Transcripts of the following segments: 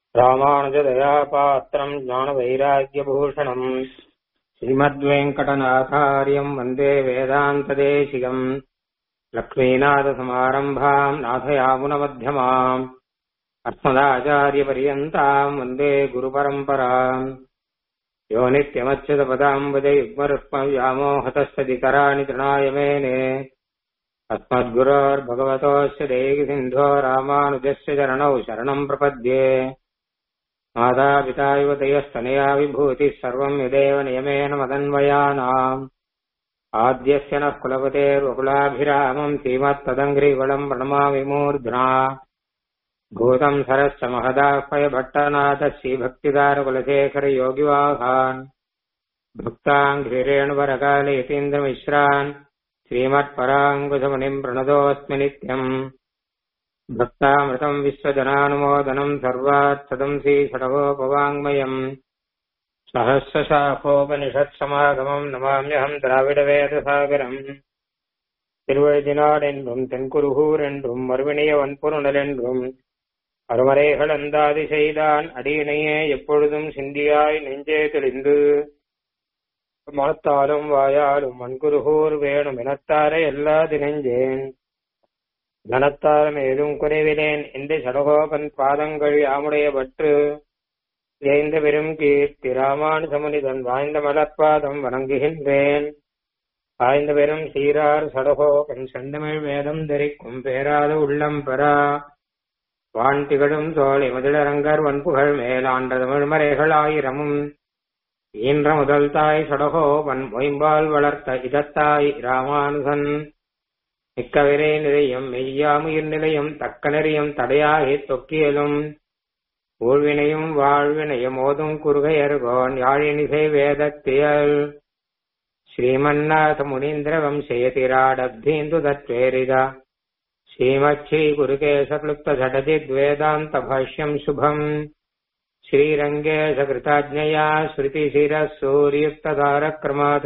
ராமானுஜதயாபாத்திரம் ஞானவைராக்கியபூஷணம் ஸ்ரீமத்வேங்கடநாதாரியம் வந்தே வேதாந்ததேசிகம் லக்ஷ்மீநாதசமாரம்பாம் நாथयामुनमध्यमाम् अस्मदाचार्यपर्यन्ताम् वन्दे गुरुपरम्पराम् यो नित्यमच्युतपदाम्बुजयुग्मरुक्मव्यामोहतस्तदितराणि तृणाय मेने अस्मद्गुरोर्भगवतोऽस्य देहिसिन्धो रामानुजस्य चरणौ शरणम् प्रपद्ये मातापिता युवतयस्तनया विभूतिः सर्वम् यदेव नियमेन मदन्वयानाम् आद्यस्य नः कुलपतेर्वकुलाभिरामम् श्रीमत्तदङ्घ्रिवलम् प्रणमामि मूर्ध्ना भूतम् सरश्च महदाह्वय भट्टनाथ श्रीभक्तिदारकुलशेखरयोगिवाहान् भक्ताङ्घ्रिरेणुवरकाले यतीन्द्रमिश्रान् श्रीमत्पराङ्कुशमुनिम् प्रणतोऽस्मि नित्यम् भक्तामृतम् विश्वजनानुमोदनम् सर्वात्सदम् श्रीषडगोपवाङ्मयम् सहस्रशाखोपनिषत्समागमम् नमाम्यहम् द्राविडवेदसागरम् திருவழுதினாடென்றும் தென்குருகூர் என்றும் மறுவினைய வன்பொருணல் என்றும் அருமறைகள் அந்தாதி செய்தான் அடியினையே எப்பொழுதும் சிந்தியாய் நெஞ்சே தெளிந்து மனத்தாலும் வாயாலும் மண்குருகூர் வேணும் இனத்தாரை எல்லாது நெஞ்சேன் கனத்தாலும் ஏதும் குறைவிலேன் இந்த சடகோபன் பாதங்கள் யாமுடைய பற்று ஏய்ந்த பெரும் கீர்த்தி ராமானுசமுனிதன் வாய்ந்த மலர்பாதம் வணங்குகின்றேன் ஆய்ந்த பெரும் சீரார் சடகோபன் செந்தமிழ் வேதம் தரிக்கும் பேராத உள்ளம் பெறா வான் திகழும் தோழி முதலரங்கர் வன்புகழ் மேலாண்ட தமிழ்மறைகள் ஆயிரமும் ஈன்ற முதல் தாய் சடகோபன் மொயம்பால் வளர்த்த இதத்தாய் ராமானுசன் மிக்கவிரை நிலையம் மெய்யாமுயிர் நிலையம் தக்க நெறியும் தடையாகி தொக்கியலும் ஊழ்வினையும் வாழ்வினையும் ஓதும் குறுகையர்கோன் யாழினிசை வேதத்தியல் श्रीमन्नाथ मुनीन्द्र वंशयतिराडब्धीन्दु दत्वेरिदा श्रीमच्छ्री गुरुकेशक्लुप्त झटजिद्वेदान्त भाष्यम् शुभम् श्रीरङ्गेशकृताज्ञया श्रुतिशिरः सूर्युक्तधारक्रमात्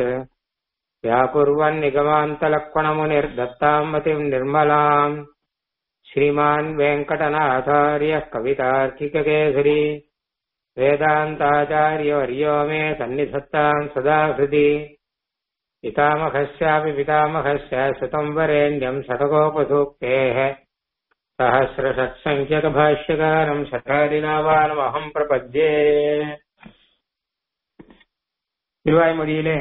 व्याकुर्वन्निगमान्तलक्ष्मणमुनिर्दत्ताम् मतिम् निर्मलाम् श्रीमान् वेङ्कटनाथार्यः कवितार्किककेसरी वेदान्ताचार्यवर्यो मे सन्निधत्ताम् सदा हृदि पितामहस्यापि पितामहस्य सुतम् वरेण्यम् शतकोपसूक्तेः सहस्रषट्सङ्ख्यकभाष्यकारम् शतादिनावानमहम् प्रपद्ये திருவாய்மொழியிலே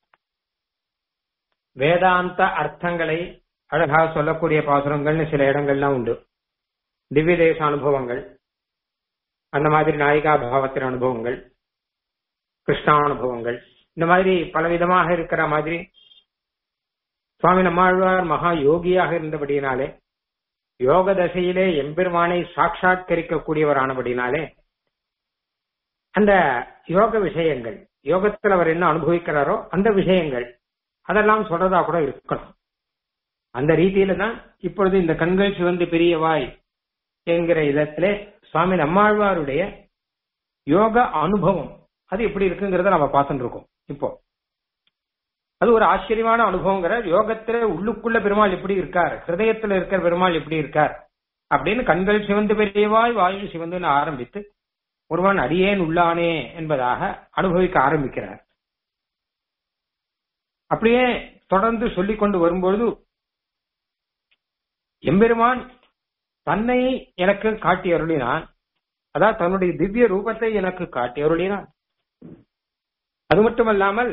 வேதாந்த அர்த்தங்களை அழகா சொல்லக்கூடிய பாசுரங்கள்னு சில இடங்கள்லாம் உண்டு திவ்ய தேச அனுபவங்கள் அந்த மாதிரி நாயிகா பாவத்தின் அனுபவங்கள் கிருஷ்ணானுபவங்கள் இந்த மாதிரி பலவிதமாக இருக்கிற மாதிரி சுவாமி நம்மாழ்வார் மகா யோகியாக இருந்தபடியினாலே யோக தசையிலே எம்பெருமானை சாட்சாத்கரிக்கக்கூடியவரானபடினாலே அந்த யோக விஷயங்கள் யோகத்தில் அவர் என்ன அனுபவிக்கிறாரோ அந்த விஷயங்கள் அதெல்லாம் சொல்றதா கூட இருக்கணும் அந்த ரீதியில தான் இப்பொழுது இந்த கண்கள் சிவந்து பெரியவாய் என்கிற இடத்திலே சுவாமி நம்மாழ்வாருடைய யோக அனுபவம் அது எப்படி இருக்குங்கிறத நம்ம பார்த்துட்டு இருக்கோம் இப்போ அது ஒரு ஆச்சரியமான அனுபவங்கிற யோகத்துல உள்ளுக்குள்ள பெருமாள் எப்படி இருக்கார் ஹிருதயத்துல இருக்கிற பெருமாள் எப்படி இருக்கார் அப்படின்னு கண்கள் சிவந்து பெரியவாய் வாயு சிவந்துன்னு ஆரம்பித்து ஒருவன் அடியேன் உள்ளானே என்பதாக அனுபவிக்க ஆரம்பிக்கிறார் அப்படியே தொடர்ந்து சொல்லிக் கொண்டு வரும்பொழுது எம்பெருமான் தன்னை எனக்கு காட்டி அருளினான் அதாவது தன்னுடைய திவ்ய ரூபத்தை எனக்கு காட்டி அருளினான் அது மட்டுமல்லாமல்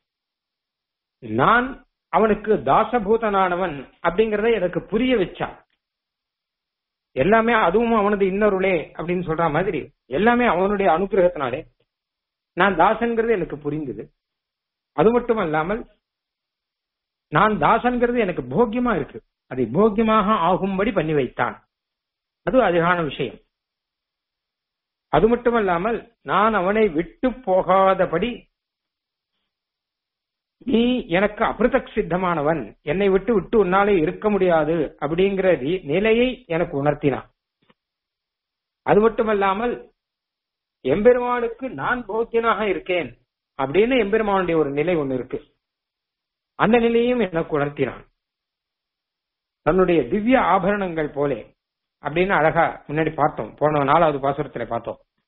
நான் அவனுக்கு தாசபூதனானவன் அப்படிங்கறத எனக்கு புரிய வச்சான் எல்லாமே அதுவும் அவனது இன்னொருளே அப்படின்னு சொல்ற மாதிரி எல்லாமே அவனுடைய அனுகிரகத்தினாலே நான் தாசன்கிறது எனக்கு புரிந்தது அது மட்டும் அல்லாமல் நான் தாசன்கிறது எனக்கு போக்கியமா இருக்கு அதை போக்கியமாக ஆகும்படி பண்ணி வைத்தான் அது அதிகான விஷயம் அது மட்டுமல்லாமல் நான் அவனை விட்டு போகாதபடி நீ எனக்கு அபிருதக் சித்தமானவன் என்னை விட்டு விட்டு உன்னாலே இருக்க முடியாது அப்படிங்கிற நிலையை எனக்கு உணர்த்தினான் அது மட்டுமல்லாமல் எம்பெருமானுக்கு நான் போக்கியனாக இருக்கேன் அப்படின்னு எம்பெருமானுடைய ஒரு நிலை ஒண்ணு இருக்கு அந்த நிலையும் எனக்கு உணர்த்தினான் தன்னுடைய திவ்ய ஆபரணங்கள் போலே அப்படின்னு அழகா முன்னாடி பார்த்தோம் போன நாலாவது பாசுரத்துல பார்த்தோம்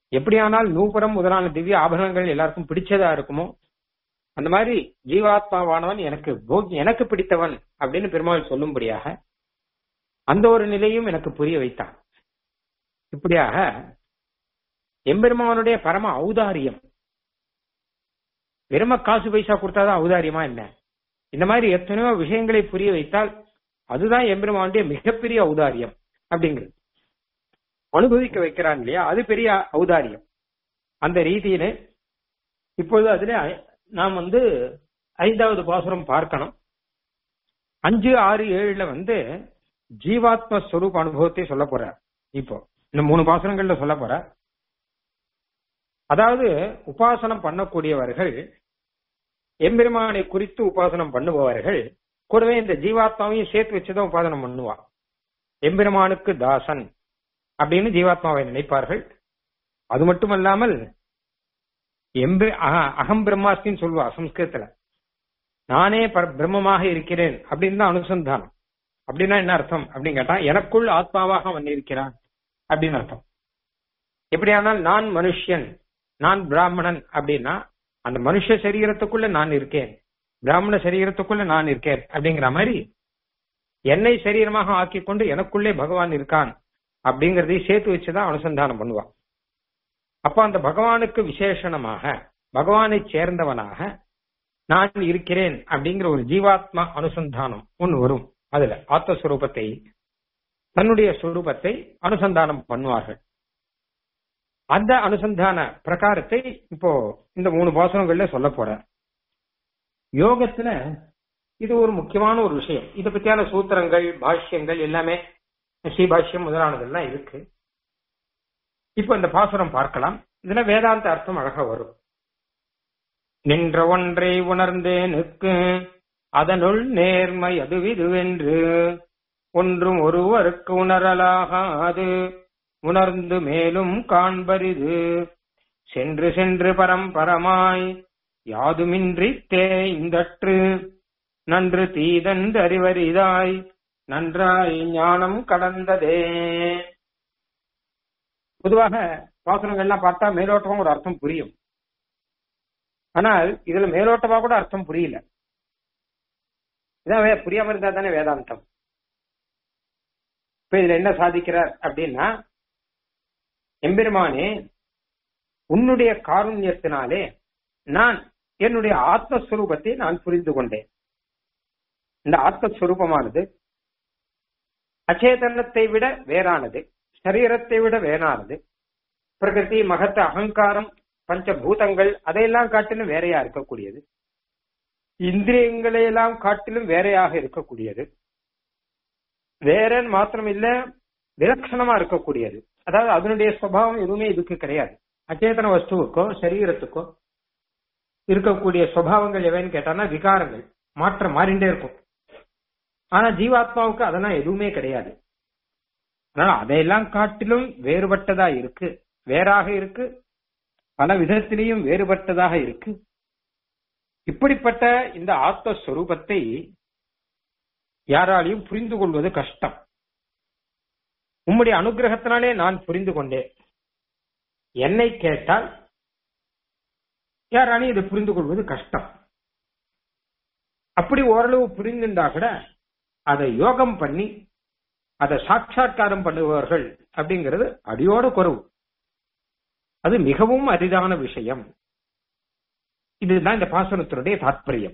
எப்படியானால் நூபுரம் முதலான திவ்ய ஆபரணங்கள் எல்லாருக்கும் பிடிச்சதா இருக்குமோ அந்த மாதிரி ஜீவாத்மாவானவன் எனக்கு போக் எனக்கு பிடித்தவன் அப்படின்னு பெருமாள் சொல்லும்படியாக அந்த ஒரு நிலையும் எனக்கு புரிய வைத்தான் இப்படியாக எம்பெருமானுடைய பரம ஔதாரியம் வெறும காசு பைசா கொடுத்தாதான் ஔதாரியமா என்ன இந்த மாதிரி எத்தனையோ விஷயங்களை புரிய வைத்தால் அதுதான் எம்பெருமானுடைய மிகப்பெரிய ஔதாரியம் அப்படிங்கிறது அனுபவிக்க வைக்கிறான் இல்லையா அது பெரிய ஔதாரியம் அந்த ரீதியில இப்பொழுது அதுல நாம் வந்து ஐந்தாவது பாசுரம் பார்க்கணும் அஞ்சு ஆறு ஏழுல வந்து ஜீவாத்ம ஸ்வரூப அனுபவத்தை சொல்ல போறார் இப்போ இந்த மூணு பாசுரங்கள்ல சொல்ல போற அதாவது உபாசனம் பண்ணக்கூடியவர்கள் எம்பெருமானை குறித்து உபாசனம் பண்ணுபவர்கள் கூடவே இந்த ஜீவாத்மாவையும் சேர்த்து வச்சுதான் உபாசனம் பண்ணுவா எம்பெருமானுக்கு தாசன் அப்படின்னு ஜீவாத்மாவை நினைப்பார்கள் அது மட்டுமல்லாமல் எம்பெ அகம் பிரம்மாஸ்தின்னு சொல்லுவா சம்ஸ்கிருத்துல நானே பிரம்மமாக இருக்கிறேன் அப்படின்னு தான் அனுசந்தானம் அப்படின்னா என்ன அர்த்தம் அப்படின்னு கேட்டா எனக்குள் ஆத்மாவாக அவன் இருக்கிறான் அப்படின்னு அர்த்தம் எப்படியானால் நான் மனுஷன் நான் பிராமணன் அப்படின்னா அந்த மனுஷ சரீரத்துக்குள்ள நான் இருக்கேன் பிராமண சரீரத்துக்குள்ள நான் இருக்கேன் அப்படிங்கிற மாதிரி என்னை சரீரமாக ஆக்கி கொண்டு எனக்குள்ளே பகவான் இருக்கான் அப்படிங்கறதை சேர்த்து வச்சுதான் அனுசந்தானம் பண்ணுவான் அப்ப அந்த பகவானுக்கு விசேஷணமாக பகவானை சேர்ந்தவனாக நான் இருக்கிறேன் அப்படிங்கிற ஒரு ஜீவாத்மா அனுசந்தானம் ஒன்னு வரும் அதுல ஆத்மஸ்வரூபத்தை தன்னுடைய சுரூபத்தை அனுசந்தானம் பண்ணுவார்கள் அந்த அனுசந்தான பிரகாரத்தை இப்போ இந்த மூணு பாசனங்கள்ல சொல்ல போற யோகத்துல இது ஒரு முக்கியமான ஒரு விஷயம் இதை பத்தியான சூத்திரங்கள் பாஷ்யங்கள் எல்லாமே ஸ்ரீபாஷ்யம் முதலானதெல்லாம் இருக்கு இப்ப இந்த பாசுரம் பார்க்கலாம் இதுல வேதாந்த அர்த்தம் அழகா வரும் நின்ற ஒன்றை உணர்ந்தேனுக்கு அதனுள் நேர்மை அதுவிதுவென்று ஒன்றும் ஒருவருக்கு உணரலாகாது உணர்ந்து மேலும் காண்பரிது சென்று சென்று பரம்பரமாய் யாதுமின்றி தேய்ந்தற்று நன்று தீதன்று அறிவரிதாய் நன்றாய் ஞானம் கடந்ததே பொதுவாக பாசுரங்கள்லாம் பார்த்தா மேலோட்டமா ஒரு அர்த்தம் புரியும் ஆனால் இதுல மேலோட்டமா கூட அர்த்தம் புரியல இதான் புரியாம இருந்தா தானே வேதாந்தம் இப்ப இதுல என்ன சாதிக்கிறார் அப்படின்னா எம்பெருமானே உன்னுடைய காருண்யத்தினாலே நான் என்னுடைய ஆத்மஸ்வரூபத்தை நான் புரிந்து கொண்டேன் இந்த ஆத்மஸ்வரூபமானது அச்சேதனத்தை விட வேறானது சரீரத்தை விட வேறானது பிரகிருதி மகத்த அகங்காரம் பஞ்சபூதங்கள் அதையெல்லாம் காட்டிலும் வேறையா இருக்கக்கூடியது இந்திரியங்களை எல்லாம் காட்டிலும் வேறையாக இருக்கக்கூடியது வேறன்னு மாத்திரம் இல்ல விலட்சணமா இருக்கக்கூடியது அதாவது அதனுடைய சுவாவம் எதுவுமே இதுக்கு கிடையாது அச்சேதன வஸ்துவுக்கோ சரீரத்துக்கோ இருக்கக்கூடிய சுவாவங்கள் எவைன்னு கேட்டானா விகாரங்கள் மாற்றம் மாறிண்டே இருக்கும் ஆனா ஜீவாத்மாவுக்கு அதெல்லாம் எதுவுமே கிடையாது அதனால அதையெல்லாம் காட்டிலும் வேறுபட்டதா இருக்கு வேறாக இருக்கு பல விதத்திலையும் வேறுபட்டதாக இருக்கு இப்படிப்பட்ட இந்த ஆத்மஸ்வரூபத்தை யாராலையும் புரிந்து கொள்வது கஷ்டம் உம்முடைய அனுகிரகத்தினாலே நான் புரிந்து கொண்டேன் என்னை கேட்டால் யாராலையும் இதை புரிந்து கொள்வது கஷ்டம் அப்படி ஓரளவு புரிந்திருந்தா கூட அதை யோகம் பண்ணி அதை சாட்சா்காரம் பண்ணுபவர்கள் அப்படிங்கிறது அடியோட குறவு அது மிகவும் அரிதான விஷயம் இதுதான் இந்த பாசனத்தினுடைய தாற்பயம்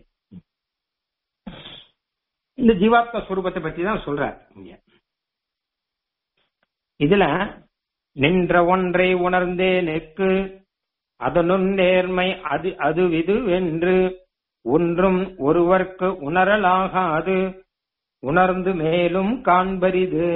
இந்த ஜீவாத்ம ஸ்வரூபத்தை பத்தி தான் சொல்றார் இங்க இதுல நின்ற ஒன்றை உணர்ந்தே நெக்கு அதனும் நேர்மை அது அது இது என்று ஒன்றும் ஒருவர்க்கு உணரலாகாது உணர்ந்து மேலும் காண்பரிது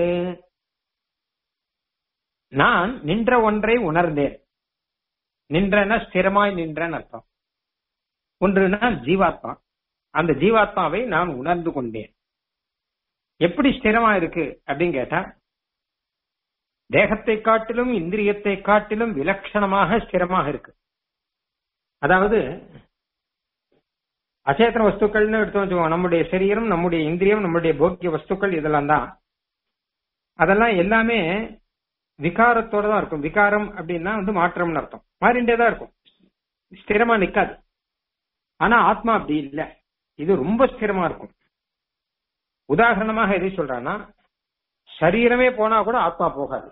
நான் நின்ற ஒன்றை உணர்ந்தேன் நின்றன ஸ்திரமாய் நின்றன் அர்த்தம் ஒன்றுனா ஜீவாத்மா அந்த ஜீவாத்மாவை நான் உணர்ந்து கொண்டேன் எப்படி ஸ்திரமா இருக்கு அப்படின்னு கேட்டா தேகத்தை காட்டிலும் இந்திரியத்தை காட்டிலும் விலட்சணமாக ஸ்திரமாக இருக்கு அதாவது அச்சேத்தன வஸ்துக்கள்னு எடுத்து வச்சுக்கோங்க நம்முடைய சரீரம் நம்முடைய இந்திரியம் நம்முடைய போக்கிய வஸ்துக்கள் இதெல்லாம் தான் அதெல்லாம் எல்லாமே விகாரத்தோட தான் இருக்கும் விகாரம் அப்படின்னா வந்து மாற்றம்னு அர்த்தம் மாறிண்டே தான் இருக்கும் ஸ்திரமா நிக்காது ஆனா ஆத்மா அப்படி இல்ல இது ரொம்ப ஸ்திரமா இருக்கும் உதாரணமாக எதை சொல்றான்னா சரீரமே போனா கூட ஆத்மா போகாது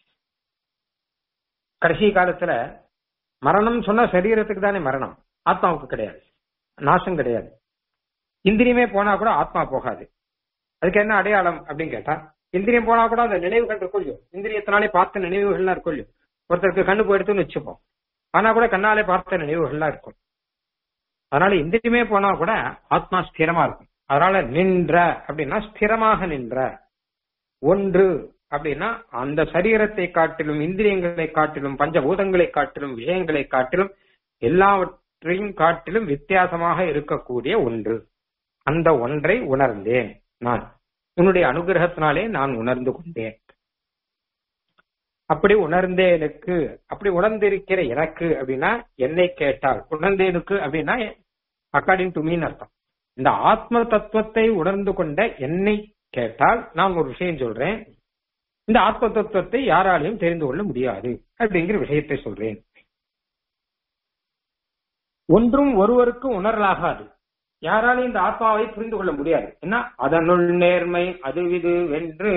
கடைசி காலத்துல மரணம் சொன்னா சரீரத்துக்கு தானே மரணம் ஆத்மாவுக்கு கிடையாது நாசம் கிடையாது இந்திரியமே போனா கூட ஆத்மா போகாது அதுக்கு என்ன அடையாளம் அப்படின்னு கேட்டா இந்திரியம் போனா கூட அந்த நினைவுகள் இருக்கும் இல்லையோ இந்திரியத்தினாலே பார்த்த நினைவுகள்லாம் இருக்கும் இல்லையோ ஒருத்தருக்கு கண்ணு போயிடுத்துன்னு வச்சுப்போம் ஆனா கூட கண்ணாலே பார்த்த நினைவுகள்லாம் இருக்கும் அதனால இந்திரியமே போனா கூட ஆத்மா ஸ்திரமா இருக்கும் அதனால நின்ற அப்படின்னா ஸ்திரமாக நின்ற ஒன்று அப்படின்னா அந்த சரீரத்தை காட்டிலும் இந்திரியங்களை காட்டிலும் பஞ்சபூதங்களை காட்டிலும் விஷயங்களை காட்டிலும் எல்லாவற்றையும் காட்டிலும் வித்தியாசமாக இருக்கக்கூடிய ஒன்று அந்த ஒன்றை உணர்ந்தேன் நான் உன்னுடைய அனுகிரகத்தினாலே நான் உணர்ந்து கொண்டேன் அப்படி உணர்ந்தேனுக்கு அப்படி உணர்ந்திருக்கிற எனக்கு அப்படின்னா என்னை கேட்டால் உணர்ந்தேனுக்கு அப்படின்னா அக்கார்டிங் டு மீன் அர்த்தம் இந்த ஆத்ம தத்துவத்தை உணர்ந்து கொண்ட என்னை கேட்டால் நான் ஒரு விஷயம் சொல்றேன் இந்த ஆத்ம தத்துவத்தை யாராலையும் தெரிந்து கொள்ள முடியாது அப்படிங்கிற விஷயத்தை சொல்றேன் ஒன்றும் ஒருவருக்கு உணரலாகாது யாராலையும் இந்த ஆத்மாவை புரிந்து கொள்ள முடியாது ஏன்னா அதனுள் நேர்மை அது இது வென்று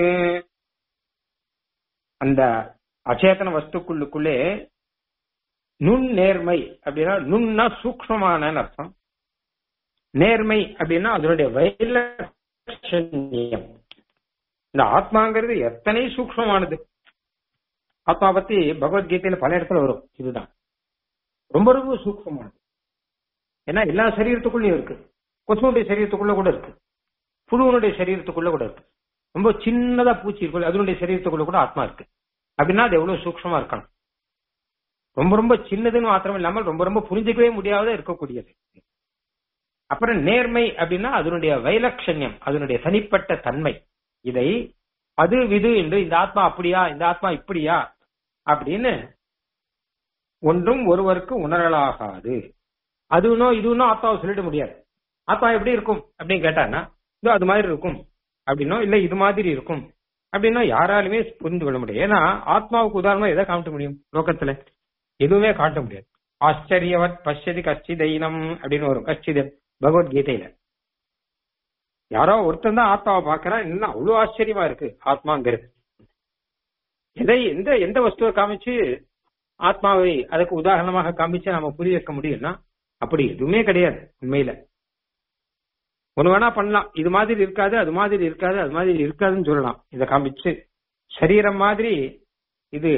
அந்த அச்சேதன வஸ்துக்குள்ளுக்குள்ளே நுண் நேர்மை அப்படின்னா நுண்ணா சூக்மமான அர்த்தம் நேர்மை அப்படின்னா அதனுடைய வைலட்சண்யம் இந்த ஆத்மாங்கிறது எத்தனை சூக்மமானது ஆத்மா பத்தி பகவத்கீதையில பல இடத்துல வரும் இதுதான் ரொம்ப ரொம்ப சூக்மமானது ஏன்னா எல்லா சரீரத்துக்குள்ளயும் இருக்கு கொசுனுடைய சரீரத்துக்குள்ள கூட இருக்கு புழுவனுடைய சரீரத்துக்குள்ள கூட இருக்கு ரொம்ப சின்னதா பூச்சி இருக்கு அதனுடைய சரீரத்துக்குள்ள கூட ஆத்மா இருக்கு அப்படின்னா அது எவ்வளவு சூக்மமா இருக்கணும் ரொம்ப ரொம்ப சின்னதுன்னு மாத்திரம் இல்லாமல் ரொம்ப ரொம்ப புரிஞ்சுக்கவே முடியாத இருக்கக்கூடியது அப்புறம் நேர்மை அப்படின்னா அதனுடைய வைலட்சண்யம் அதனுடைய தனிப்பட்ட தன்மை இதை அது விது என்று இந்த ஆத்மா அப்படியா இந்த ஆத்மா இப்படியா அப்படின்னு ஒன்றும் ஒருவருக்கு உணரலாகாது அதுனோ இதுனோ ஆத்மாவை சொல்லிட முடியாது ஆத்மா எப்படி இருக்கும் அப்படின்னு கேட்டான்னா இதோ அது மாதிரி இருக்கும் அப்படின்னோ இல்ல இது மாதிரி இருக்கும் அப்படின்னா யாராலுமே புரிந்து கொள்ள முடியும் ஏன்னா ஆத்மாவுக்கு உதாரணமா எதை காட்ட முடியும் லோகத்துல எதுவுமே காட்ட முடியாது ஆச்சரியவத் பஷ்யதி கஷ்டிதைனம் அப்படின்னு வரும் கஷ்டிதன் பகவத்கீதையில யாரோ ஒருத்தன் தான் ஆத்மாவை பாக்குறான் இன்னும் அவ்வளவு ஆச்சரியமா இருக்கு ஆத்மாங்கிறது எதை எந்த எந்த வஸ்துவை காமிச்சு ஆத்மாவை அதுக்கு உதாரணமாக காமிச்சு நம்ம புரிய வைக்க முடியும்னா அப்படி எதுவுமே கிடையாது உண்மையில ஒண்ணு வேணா பண்ணலாம் இது மாதிரி இருக்காது அது மாதிரி இருக்காது அது மாதிரி இருக்காதுன்னு சொல்லலாம் இதை காமிச்சு சரீரம் மாதிரி இது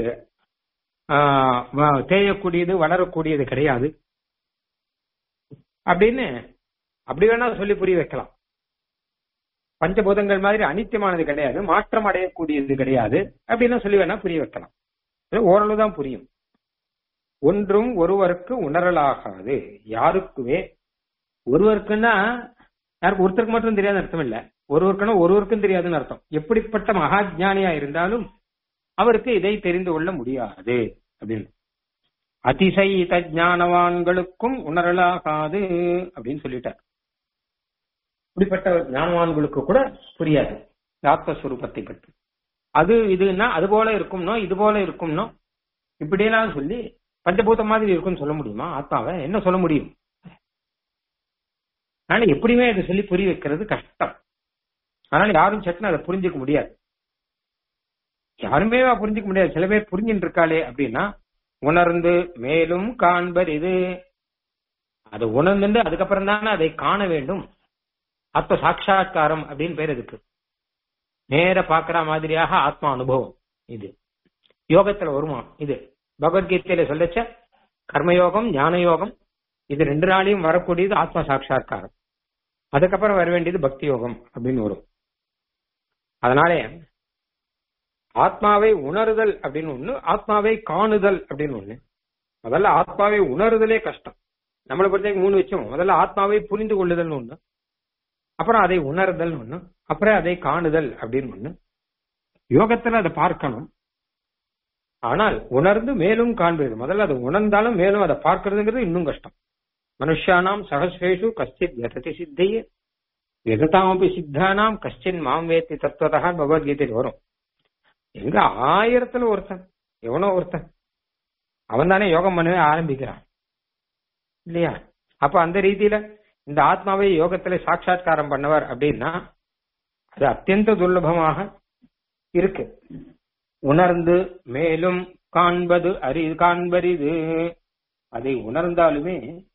தேயக்கூடியது வளரக்கூடியது கிடையாது அப்படின்னு அப்படி வேணா சொல்லி புரிய வைக்கலாம் பஞ்சபூதங்கள் மாதிரி அனித்தியமானது கிடையாது மாற்றம் அடையக்கூடியது கிடையாது அப்படின்னு சொல்லி வேணா புரிய வைக்கலாம் ஓரளவு தான் புரியும் ஒன்றும் ஒருவருக்கு உணரலாகாது யாருக்குமே ஒருவருக்குன்னா யாருக்கு ஒருத்தருக்கு மட்டும் தெரியாத அர்த்தம் இல்ல ஒருவருக்குன்னா ஒருவருக்கும் தெரியாதுன்னு அர்த்தம் எப்படிப்பட்ட மகாஜானியா இருந்தாலும் அவருக்கு இதை தெரிந்து கொள்ள முடியாது அப்படின்னு அதிசயித ஞானவான்களுக்கும் உணரலாகாது அப்படின்னு சொல்லிட்டார் இப்படிப்பட்ட ஞானவான்களுக்கு கூட புரியாது ஆத்மஸ்வரூபத்தை பற்றி அது இதுன்னா அது போல இருக்கும்னோ இது போல இருக்கும்னோ இப்படியெல்லாம் சொல்லி பஞ்சபூதம் மாதிரி இருக்கும்னு சொல்ல முடியுமா ஆத்மாவை என்ன சொல்ல முடியும் அதனால எப்படியுமே அதை சொல்லி புரிய வைக்கிறது கஷ்டம் அதனால யாரும் சட்டுன்னு அதை புரிஞ்சுக்க முடியாது யாருமே புரிஞ்சுக்க முடியாது சில பேர் புரிஞ்சுட்டு இருக்காளே அப்படின்னா உணர்ந்து மேலும் காண்பர் இது அதை உணர்ந்துட்டு அதுக்கப்புறம் தானே அதை காண வேண்டும் ஆத்ம சாட்சா்காரம் அப்படின்னு பேர் இதுக்கு நேர பாக்குற மாதிரியாக ஆத்மா அனுபவம் இது யோகத்துல வருமா இது பகவத்கீதையில சொல்லச்ச கர்மயோகம் ஞான யோகம் இது ரெண்டு நாளையும் வரக்கூடியது ஆத்ம சாட்சா்காரம் அதுக்கப்புறம் வர வேண்டியது பக்தி யோகம் அப்படின்னு வரும் அதனாலே ஆத்மாவை உணருதல் அப்படின்னு ஒண்ணு ஆத்மாவை காணுதல் அப்படின்னு ஒண்ணு முதல்ல ஆத்மாவை உணருதலே கஷ்டம் நம்மளை பொறுத்த மூணு வச்சோம் முதல்ல ஆத்மாவை புரிந்து கொள்ளுதல் ஒண்ணு அப்புறம் அதை உணர்தல் ஒண்ணு அப்புறம் அதை காணுதல் அப்படின்னு ஒண்ணு யோகத்துல அதை பார்க்கணும் ஆனால் உணர்ந்து மேலும் காண்பது முதல்ல அதை உணர்ந்தாலும் மேலும் அதை பார்க்கறதுங்கிறது இன்னும் கஷ்டம் மனுஷானாம் சகசிரேஷு கஷ்டித் யததி சித்தையே எததாமப்பி சித்தானாம் கஷ்டின் மாம் வேத்தி தத்துவதா பகவத்கீதையில் வரும் எங்க ஆயிரத்துல ஒருத்தன் எவனோ ஒருத்தன் அவன் தானே யோகம் பண்ணவே ஆரம்பிக்கிறான் இல்லையா அப்ப அந்த ரீதியில இந்த ஆத்மாவை யோகத்துல சாட்சா்காரம் பண்ணவர் அப்படின்னா அது அத்தியந்த துர்லபமாக இருக்கு உணர்ந்து மேலும் காண்பது அறி காண்பரிது அதை உணர்ந்தாலுமே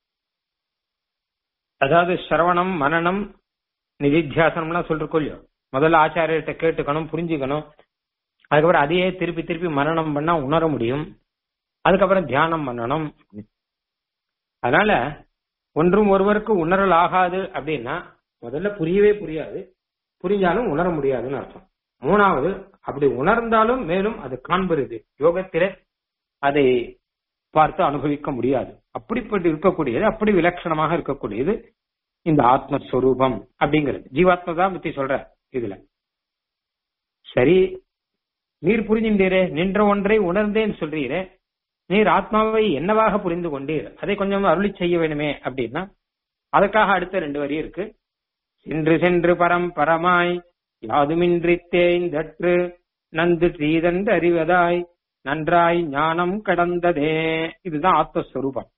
அதாவது சிரவணம் மனநம் நிதித்தியாசனம்லாம் சொல்லிருக்கோம் இல்லையோ முதல்ல ஆச்சாரியர்கிட்ட கேட்டுக்கணும் புரிஞ்சுக்கணும் அதுக்கப்புறம் அதையே திருப்பி திருப்பி மரணம் பண்ணா உணர முடியும் அதுக்கப்புறம் தியானம் பண்ணணும் அதனால ஒன்றும் ஒருவருக்கு உணரல் ஆகாது அப்படின்னா முதல்ல புரியவே புரியாது புரிஞ்சாலும் உணர முடியாதுன்னு அர்த்தம் மூணாவது அப்படி உணர்ந்தாலும் மேலும் அது காண்பருது யோகத்திலே அதை பார்த்து அனுபவிக்க முடியாது அப்படிப்பட்டு இருக்கக்கூடியது அப்படி விலட்சணமாக இருக்கக்கூடியது இந்த ஆத்மஸ்வரூபம் அப்படிங்கிறது ஜீவாத்மா தான் பத்தி சொல்ற இதுல சரி நீர் புரிஞ்சின்றீரே நின்ற ஒன்றை உணர்ந்தேன்னு சொல்றீரே நீர் ஆத்மாவை என்னவாக புரிந்து கொண்டீர் அதை கொஞ்சம் அருளி செய்ய வேணுமே அப்படின்னா அதுக்காக அடுத்த ரெண்டு வரி இருக்கு சென்று சென்று பரம் பரமாய் யாதுமின்றி தேய்ந்தற்று நந்து தீதந்து அறிவதாய் நன்றாய் ஞானம் கடந்ததே இதுதான் ஆத்மஸ்வரூபம்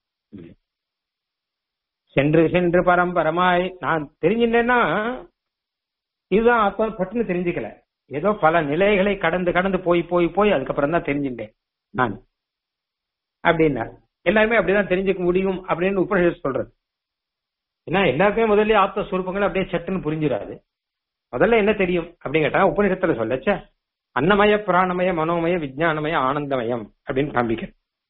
சென்று சென்று பரம்பரமாய் நான் தெரிஞ்சிட்டேன்னா இதுதான் ஆத்மா பட்டுன்னு தெரிஞ்சுக்கல ஏதோ பல நிலைகளை கடந்து கடந்து போய் போய் போய் அதுக்கப்புறம் தான் தெரிஞ்சுட்டேன் நான் அப்படின்னா எல்லாருமே அப்படிதான் தெரிஞ்சுக்க முடியும் அப்படின்னு உபநிஷத் சொல்றது ஏன்னா எல்லாருக்குமே முதல்ல ஆத்மஸ்வரூபங்கள் அப்படியே சட்டுன்னு புரிஞ்சிடாது முதல்ல என்ன தெரியும் அப்படின்னு கேட்டா உபநிஷத்துல சொல்லச்ச அன்னமய பிராணமய மனோமய விஜயானமய ஆனந்தமயம் அப்படின்னு காண்பிக்க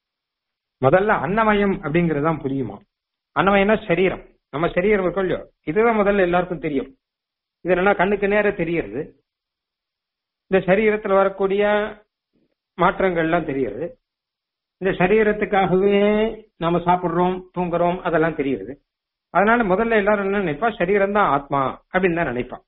முதல்ல அன்னமயம் அப்படிங்கிறது தான் புரியுமா அன்னமயம்னா சரீரம் நம்ம சரீரம் இருக்கோம் இல்லையோ இதுதான் முதல்ல எல்லாருக்கும் தெரியும் இது என்னன்னா கண்ணுக்கு நேர தெரியறது இந்த சரீரத்துல வரக்கூடிய மாற்றங்கள்லாம் தெரியறது இந்த சரீரத்துக்காகவே நாம சாப்பிடுறோம் தூங்குறோம் அதெல்லாம் தெரியுது அதனால முதல்ல எல்லாரும் என்ன நினைப்பா சரீரம் தான் ஆத்மா அப்படின்னு தான் நினைப்பா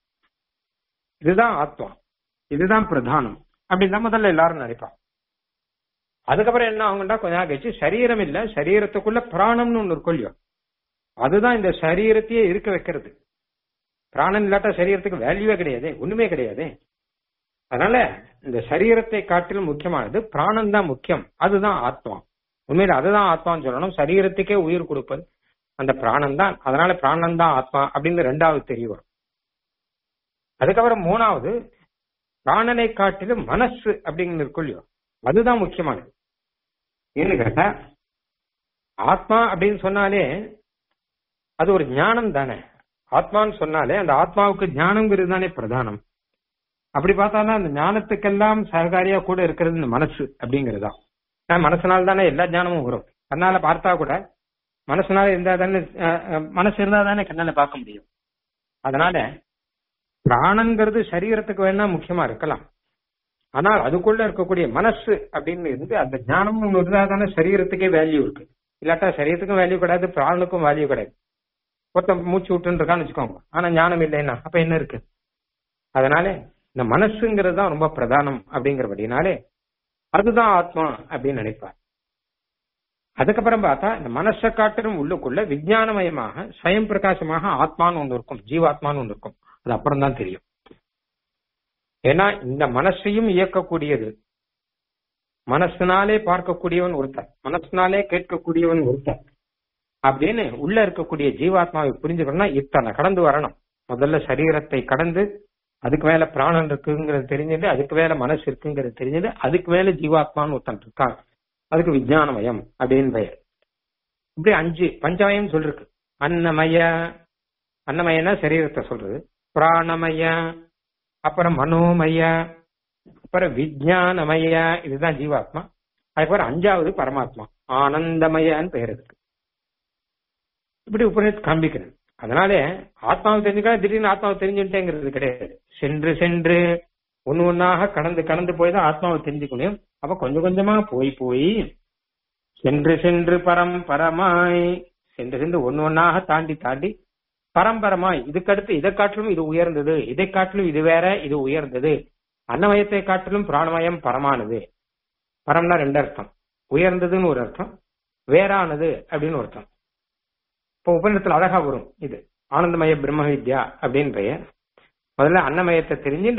இதுதான் ஆத்மா இதுதான் பிரதானம் அப்படின்னு தான் முதல்ல எல்லாரும் நினைப்பா அதுக்கப்புறம் என்ன ஆகும்டா கொஞ்ச நாள் கழிச்சு சரீரம் இல்ல சரீரத்துக்குள்ள பிராணம்னு ஒண்ணு இருக்கும் இல்லையோ அதுதான் இந்த சரீரத்தையே இருக்க வைக்கிறது பிராணம் இல்லாட்டா சரீரத்துக்கு வேல்யூவே கிடையாது ஒண்ணுமே கிடையாது அதனால இந்த சரீரத்தை காட்டிலும் முக்கியமானது பிராணம் தான் முக்கியம் அதுதான் ஆத்மா உண்மையில அதுதான் ஆத்மான்னு சொல்லணும் சரீரத்துக்கே உயிர் கொடுப்பது அந்த பிராணம் தான் அதனால பிராணம் தான் ஆத்மா அப்படின்னு ரெண்டாவது தெரிய வரும் அதுக்கப்புறம் மூணாவது பிராணனை காட்டிலும் மனசு அப்படிங்கிறது இருக்கும் இல்லையோ அதுதான் முக்கியமானது ஏன்னு கேட்டா ஆத்மா அப்படின்னு சொன்னாலே அது ஒரு ஞானம் தானே ஆத்மான்னு சொன்னாலே அந்த ஆத்மாவுக்கு ஞானம்ங்கிறது தானே பிரதானம் அப்படி பார்த்தாலும் அந்த ஞானத்துக்கெல்லாம் சககாரியா கூட இருக்கிறது இந்த மனசு அப்படிங்கிறதா நான் மனசுனால தானே எல்லா ஞானமும் வரும் கண்ணால பார்த்தா கூட மனசுனால இருந்தா தானே மனசு இருந்தா தானே கண்ணால பார்க்க முடியும் அதனால பிராணங்கிறது சரீரத்துக்கு வேணா முக்கியமா இருக்கலாம் ஆனால் அதுக்குள்ள இருக்கக்கூடிய மனசு அப்படின்னு இருந்து அந்த ஞானம் இருந்தா தானே சரீரத்துக்கே வேல்யூ இருக்கு இல்லாட்டா சரீரத்துக்கும் வேல்யூ கிடையாது பிராணுக்கும் வேல்யூ கிடையாது ஒருத்தன் மூச்சு விட்டுன்னு இருக்கான்னு வச்சுக்கோங்க ஆனா ஞானம் இல்லைன்னா அப்ப என்ன இருக்கு அதனால இந்த மனசுங்கிறது தான் ரொம்ப பிரதானம் அப்படிங்கிறபடினாலே அதுதான் ஆத்மா அப்படின்னு நினைப்பார் அதுக்கப்புறம் பார்த்தா இந்த மனசை காட்டிலும் உள்ளுக்குள்ள விஜயானமயமாக ஸ்வயம் பிரகாசமாக ஆத்மான்னு ஒன்று இருக்கும் ஜீவாத்மான்னு ஒன்று இருக்கும் அது அப்புறம் தான் தெரியும் ஏன்னா இந்த மனசையும் இயக்கக்கூடியது மனசினாலே பார்க்கக்கூடியவன் ஒருத்தர் மனசினாலே கேட்கக்கூடியவன் ஒருத்தர் அப்படின்னு உள்ள இருக்கக்கூடிய ஜீவாத்மாவை புரிஞ்சுக்கணும்னா இத்தனை கடந்து வரணும் முதல்ல சரீரத்தை கடந்து அதுக்கு மேல பிராணன் இருக்குங்கிறது தெரிஞ்சது அதுக்கு மேல மனசு இருக்குங்கிறது தெரிஞ்சது அதுக்கு மேல ஜீவாத்மான்னு ஒருத்தன் இருக்கான் அதுக்கு விஜயானமயம் அப்படின்னு பெயர் இப்படி அஞ்சு பஞ்சமயம் சொல்லிருக்கு அன்னமய அன்னமயனா சரீரத்தை சொல்றது பிராணமய அப்புறம் மனோமய அப்புறம் விஜயானமய இதுதான் ஜீவாத்மா அதுக்கப்புறம் அஞ்சாவது பரமாத்மா ஆனந்தமயன்னு பெயர் இருக்கு இப்படி உபநிஷத் காண்பிக்கிறது அதனாலே ஆத்மாவை தெரிஞ்சுக்கா திடீர்னு ஆத்மாவை தெரிஞ்சுட்டேங்கிறது கிடையாது சென்று சென்று ஒன்னு ஒன்னாக கடந்து கடந்து போய் தான் ஆத்மாவை தெரிஞ்சுக்கணும் அப்ப கொஞ்சம் கொஞ்சமா போய் போய் சென்று சென்று பரம் பரமாய் சென்று சென்று ஒன்னு ஒன்னாக தாண்டி தாண்டி பரம்பரமாய் இதுக்கடுத்து இதை காட்டிலும் இது உயர்ந்தது இதை காட்டிலும் இது வேற இது உயர்ந்தது அன்னமயத்தை காட்டிலும் பிராணமயம் பரமானது பரம்னா ரெண்டு அர்த்தம் உயர்ந்ததுன்னு ஒரு அர்த்தம் வேறானது அப்படின்னு ஒரு அர்த்தம் இப்போ உபநிடத்துல அழகா வரும் இது ஆனந்தமய பிரம்ம வித்யா அப்படின்னு பெயர் முதல்ல அன்னமயத்தை தெரிஞ்சுட்டு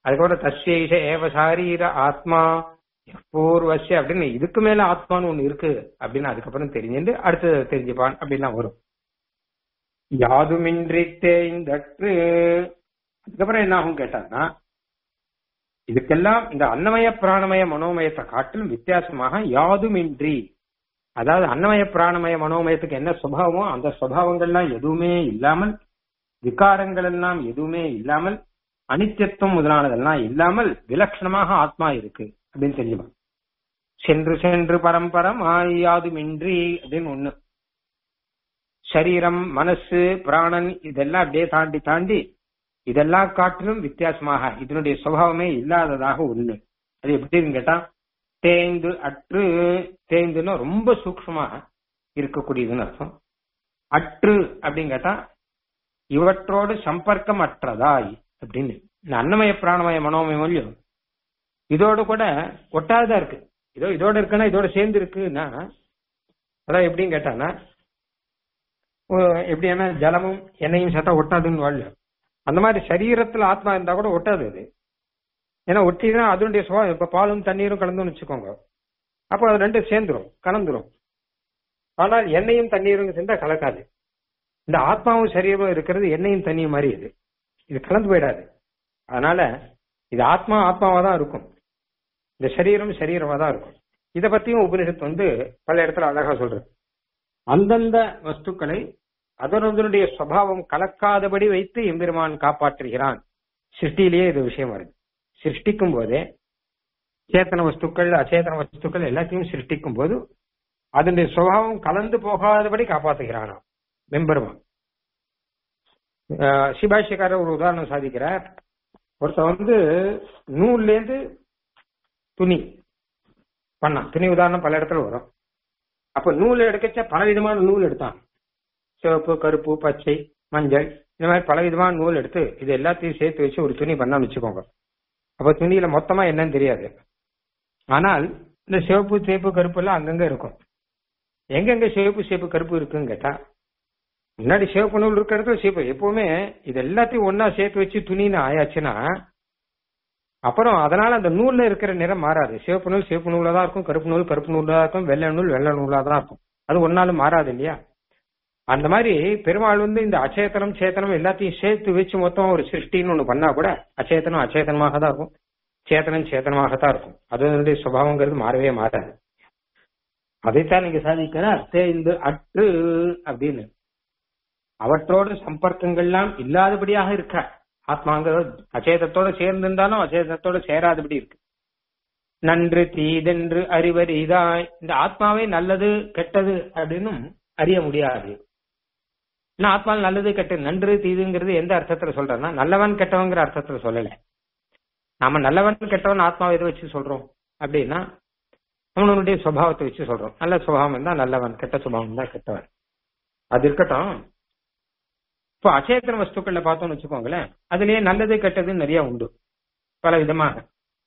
அதுக்கப்புறம் தஸ்யைஷ ஏவ சாரீர ஆத்மா பூர்வசிய அப்படின்னு இதுக்கு மேல ஆத்மான்னு ஒண்ணு இருக்கு அப்படின்னு அதுக்கப்புறம் தெரிஞ்சுட்டு அடுத்தது தெரிஞ்சுப்பான் அப்படின்லாம் வரும் யாதுமின்றி தேய்ந்தற்று அதுக்கப்புறம் என்ன ஆகும் கேட்டாங்கன்னா இதுக்கெல்லாம் இந்த அன்னமய பிராணமய மனோமயத்தை காட்டிலும் வித்தியாசமாக யாதுமின்றி அதாவது அன்னமய பிராணமய மனோமயத்துக்கு என்ன சுபாவமோ அந்த சுபாவங்கள்லாம் எதுவுமே இல்லாமல் விகாரங்கள் எல்லாம் எதுவுமே இல்லாமல் அனித்தியத்துவம் முதலானதெல்லாம் இல்லாமல் விலட்சணமாக ஆத்மா இருக்கு அப்படின்னு தெரிஞ்சுக்கலாம் சென்று சென்று பரம்பரம் ஆயாதுமின்றி அப்படின்னு ஒண்ணு சரீரம் மனசு பிராணன் இதெல்லாம் அப்படியே தாண்டி தாண்டி இதெல்லாம் காட்டிலும் வித்தியாசமாக இதனுடைய சுபாவமே இல்லாததாக ஒண்ணு அது எப்படின்னு கேட்டா தேய்ந்து அற்று தேய்ந்துன்னா ரொம்ப சூக்ஷமாக இருக்கக்கூடியதுன்னு அர்த்தம் அற்று அப்படின்னு கேட்டா இவற்றோடு சம்பர்க்கம் அற்றதாய் அப்படின்னு இந்த அன்னமய பிராணமய மனோமயம் இல்லையோ இதோட கூட ஒட்டாததா இருக்கு இதோ இதோட இருக்குன்னா இதோட சேர்ந்து இருக்குன்னா அதான் எப்படின்னு கேட்டானா எப்படின்னா ஜலமும் எண்ணெயும் சேர்த்தா ஒட்டாதுன்னு வாழ அந்த மாதிரி சரீரத்துல ஆத்மா இருந்தா கூட ஒட்டாது அது ஏன்னா ஒட்டினா அதனுடைய சுவாவம் இப்ப பாலும் தண்ணீரும் கலந்துன்னு வச்சுக்கோங்க அப்போ அது ரெண்டும் சேர்ந்துரும் கலந்துரும் ஆனால் எண்ணெயும் தண்ணீரும் சேர்ந்தா கலக்காது இந்த ஆத்மாவும் சரீரமும் இருக்கிறது எண்ணெயும் தண்ணியும் மாதிரி இது இது கலந்து போயிடாது அதனால இது ஆத்மா ஆத்மாவா தான் இருக்கும் இந்த சரீரம் சரீரமா தான் இருக்கும் இத பத்தியும் உபனிஷத்து வந்து பல இடத்துல அழகா சொல்றது அந்தந்த வஸ்துக்களை அதனுடைய சுவாவம் கலக்காதபடி வைத்து எம்பெருமான் காப்பாற்றுகிறான் சிருஷ்டியிலேயே இது விஷயம் வருது சிருஷ்டிக்கும் போதே சேத்தன வஸ்துக்கள் அச்சேதன வஸ்துக்கள் எல்லாத்தையும் சிருஷ்டிக்கும் போது அதனுடைய சுபாவம் கலந்து போகாதபடி காப்பாற்றுகிறானா மெம்பெருமான் சிபாஷிக்காரர் ஒரு உதாரணம் சாதிக்கிறார் ஒருத்தன் வந்து நூல்ல இருந்து துணி பண்ணான் துணி உதாரணம் பல இடத்துல வரும் அப்ப நூல் எடுக்கச்ச பல விதமான நூல் எடுத்தான் சிவப்பு கருப்பு பச்சை மஞ்சள் இந்த மாதிரி பல விதமான நூல் எடுத்து இது எல்லாத்தையும் சேர்த்து வச்சு ஒரு துணி பண்ணா வச்சுக்கோங்க அப்ப துணியில மொத்தமா என்னன்னு தெரியாது ஆனால் இந்த சிவப்பு சேப்பு கருப்பு எல்லாம் அங்கங்க இருக்கும் எங்கெங்க சிவப்பு சேப்பு கருப்பு இருக்குன்னு கேட்டா முன்னாடி சிவப்பு நூல் இருக்கிற இடத்துல சிவப்பு எப்பவுமே இது எல்லாத்தையும் ஒன்னா சேர்த்து வச்சு துணின்னு ஆயாச்சுன்னா அப்புறம் அதனால அந்த நூல்ல இருக்கிற நிறம் மாறாது சிவப்பு நூல் சிவப்பு நூலா தான் இருக்கும் கருப்பு நூல் கருப்பு நூலா இருக்கும் வெள்ளை நூல் வெள்ளை நூலா தான் இருக்கும் அது ஒன்னாலும் மாறாது இல்லையா அந்த மாதிரி பெருமாள் வந்து இந்த அச்சேதனம் சேத்தனம் எல்லாத்தையும் சேர்த்து வச்சு மொத்தம் ஒரு சிருஷ்டின்னு ஒண்ணு பண்ணா கூட அச்சேதனம் அச்சேதனமாக தான் இருக்கும் சேத்தனம் சேத்தனமாக தான் இருக்கும் அதனுடைய சுபாவங்கிறது மாறவே மாறாது அதைத்தான் நீங்க சாதிக்கிறார் தேய்ந்து அற்று அப்படின்னு அவற்றோடு சம்பர்க்கங்கள்லாம் இல்லாதபடியாக இருக்க ஆத்மாங்க அச்சேதத்தோட சேர்ந்து இருந்தாலும் அச்சேதத்தோட சேராதபடி இருக்கு நன்று தீதென்று அறிவறிதாய் இந்த ஆத்மாவே நல்லது கெட்டது அப்படின்னும் அறிய முடியாது நான் ஆத்மாவில் நல்லது கெட்டது நன்று தீதுங்கிறது எந்த அர்த்தத்துல சொல்றேன்னா நல்லவன் கெட்டவங்கிற அர்த்தத்துல சொல்லல நாம நல்லவன் கெட்டவன் ஆத்மாவை எதை வச்சு சொல்றோம் அப்படின்னா அவனுடைய சுபாவத்தை வச்சு சொல்றோம் நல்ல சுபாவம் இருந்தா நல்லவன் கெட்ட சுபாவம் தான் கெட்டவன் அது இருக்கட்டும் இப்போ அச்சேத்தன வஸ்துக்கள்ல பார்த்தோம்னு வச்சுக்கோங்களேன் அதுலயே நல்லது கெட்டது நிறைய உண்டு பல விதமாக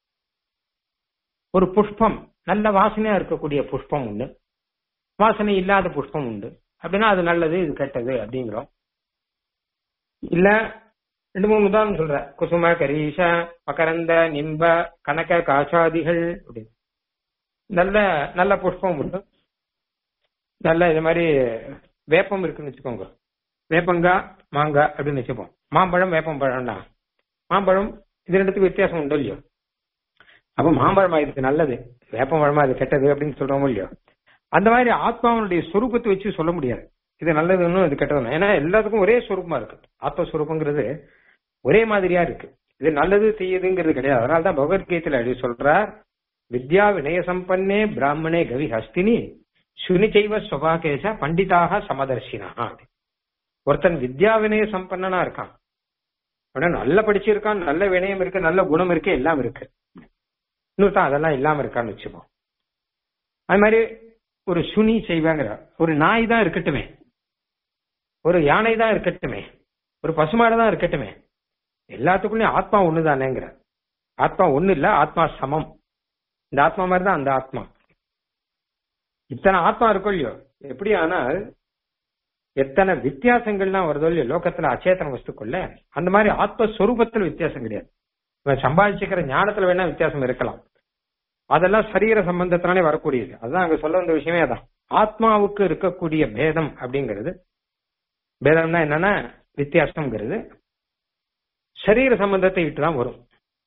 ஒரு புஷ்பம் நல்ல வாசனையா இருக்கக்கூடிய புஷ்பம் உண்டு வாசனை இல்லாத புஷ்பம் உண்டு அப்படின்னா அது நல்லது இது கெட்டது அப்படிங்கிறோம் இல்ல ரெண்டு மூணு உதாரணம் சொல்ற குசும கரீஷ மகரந்த நிம்ப கனக காசாதிகள் அப்படின்னு நல்ல நல்ல புஷ்பம் உண்டு நல்ல இது மாதிரி வேப்பம் இருக்குன்னு வச்சுக்கோங்க வேப்பங்காய் மாங்காய் அப்படின்னு வச்சுப்போம் மாம்பழம் வேப்பம் பழம்னா மாம்பழம் இது ரெண்டுத்துக்கு வித்தியாசம் உண்டு இல்லையோ அப்ப மாம்பழமா இதுக்கு நல்லது வேப்பம் பழமா இது கெட்டது அப்படின்னு சொல்றோமோ இல்லையோ அந்த மாதிரி ஆத்மாவனுடைய சொரூபத்தை வச்சு சொல்ல முடியாது இது நல்லதுன்னு இது கெட்டது ஏன்னா எல்லாத்துக்கும் ஒரே சொரூபமா இருக்கு ஆத்மஸ்வரூபங்கிறது ஒரே மாதிரியா இருக்கு இது நல்லது தீயதுங்கிறது கிடையாது அதனாலதான் பகவத்கீதையில அப்படி சொல்றார் வித்யா வினய சம்பன்னே பிராமணே கவி ஹஸ்தினி சுனி செய்வ சுபாகேச பண்டிதாக சமதர்ஷினா ஒருத்தன் வித்யா வினய சம்பன்னனா இருக்கான் அப்படின்னா நல்லா படிச்சிருக்கான் நல்ல வினயம் இருக்கு நல்ல குணம் இருக்கு எல்லாம் இருக்கு இன்னொருத்தான் அதெல்லாம் இல்லாம இருக்கான்னு வச்சுப்போம் அது மாதிரி ஒரு சுனி செய்வாங்கிற ஒரு நாய் தான் இருக்கட்டுமே ஒரு யானை தான் இருக்கட்டுமே ஒரு பசுமாடு தான் இருக்கட்டுமே எல்லாத்துக்குள்ளயும் ஆத்மா ஒண்ணுதானேங்கிற ஆத்மா ஒண்ணு இல்ல ஆத்மா சமம் இந்த ஆத்மா மாதிரி தான் அந்த ஆத்மா இத்தனை ஆத்மா இருக்கும் இல்லையோ எப்படி ஆனால் எத்தனை வித்தியாசங்கள்லாம் வருதோ இல்லையோ லோகத்துல அச்சேதன வஸ்துக்குள்ள அந்த மாதிரி ஆத்மஸ்வரூபத்தில் வித்தியாசம் கிடையாது இவன் சம்பாதிச்சுக்கிற ஞானத்துல வேணா வித்தியாசம் இருக்கலாம் அதெல்லாம் சரீர சம்பந்தத்தினாலே வரக்கூடியது அதுதான் அங்க சொல்ல வந்த விஷயமே அதான் ஆத்மாவுக்கு இருக்கக்கூடிய பேதம் அப்படிங்கிறது பேதம்னா என்னன்னா வித்தியாசம்ங்கிறது சரீர சம்பந்தத்தை இட்டு தான் வரும்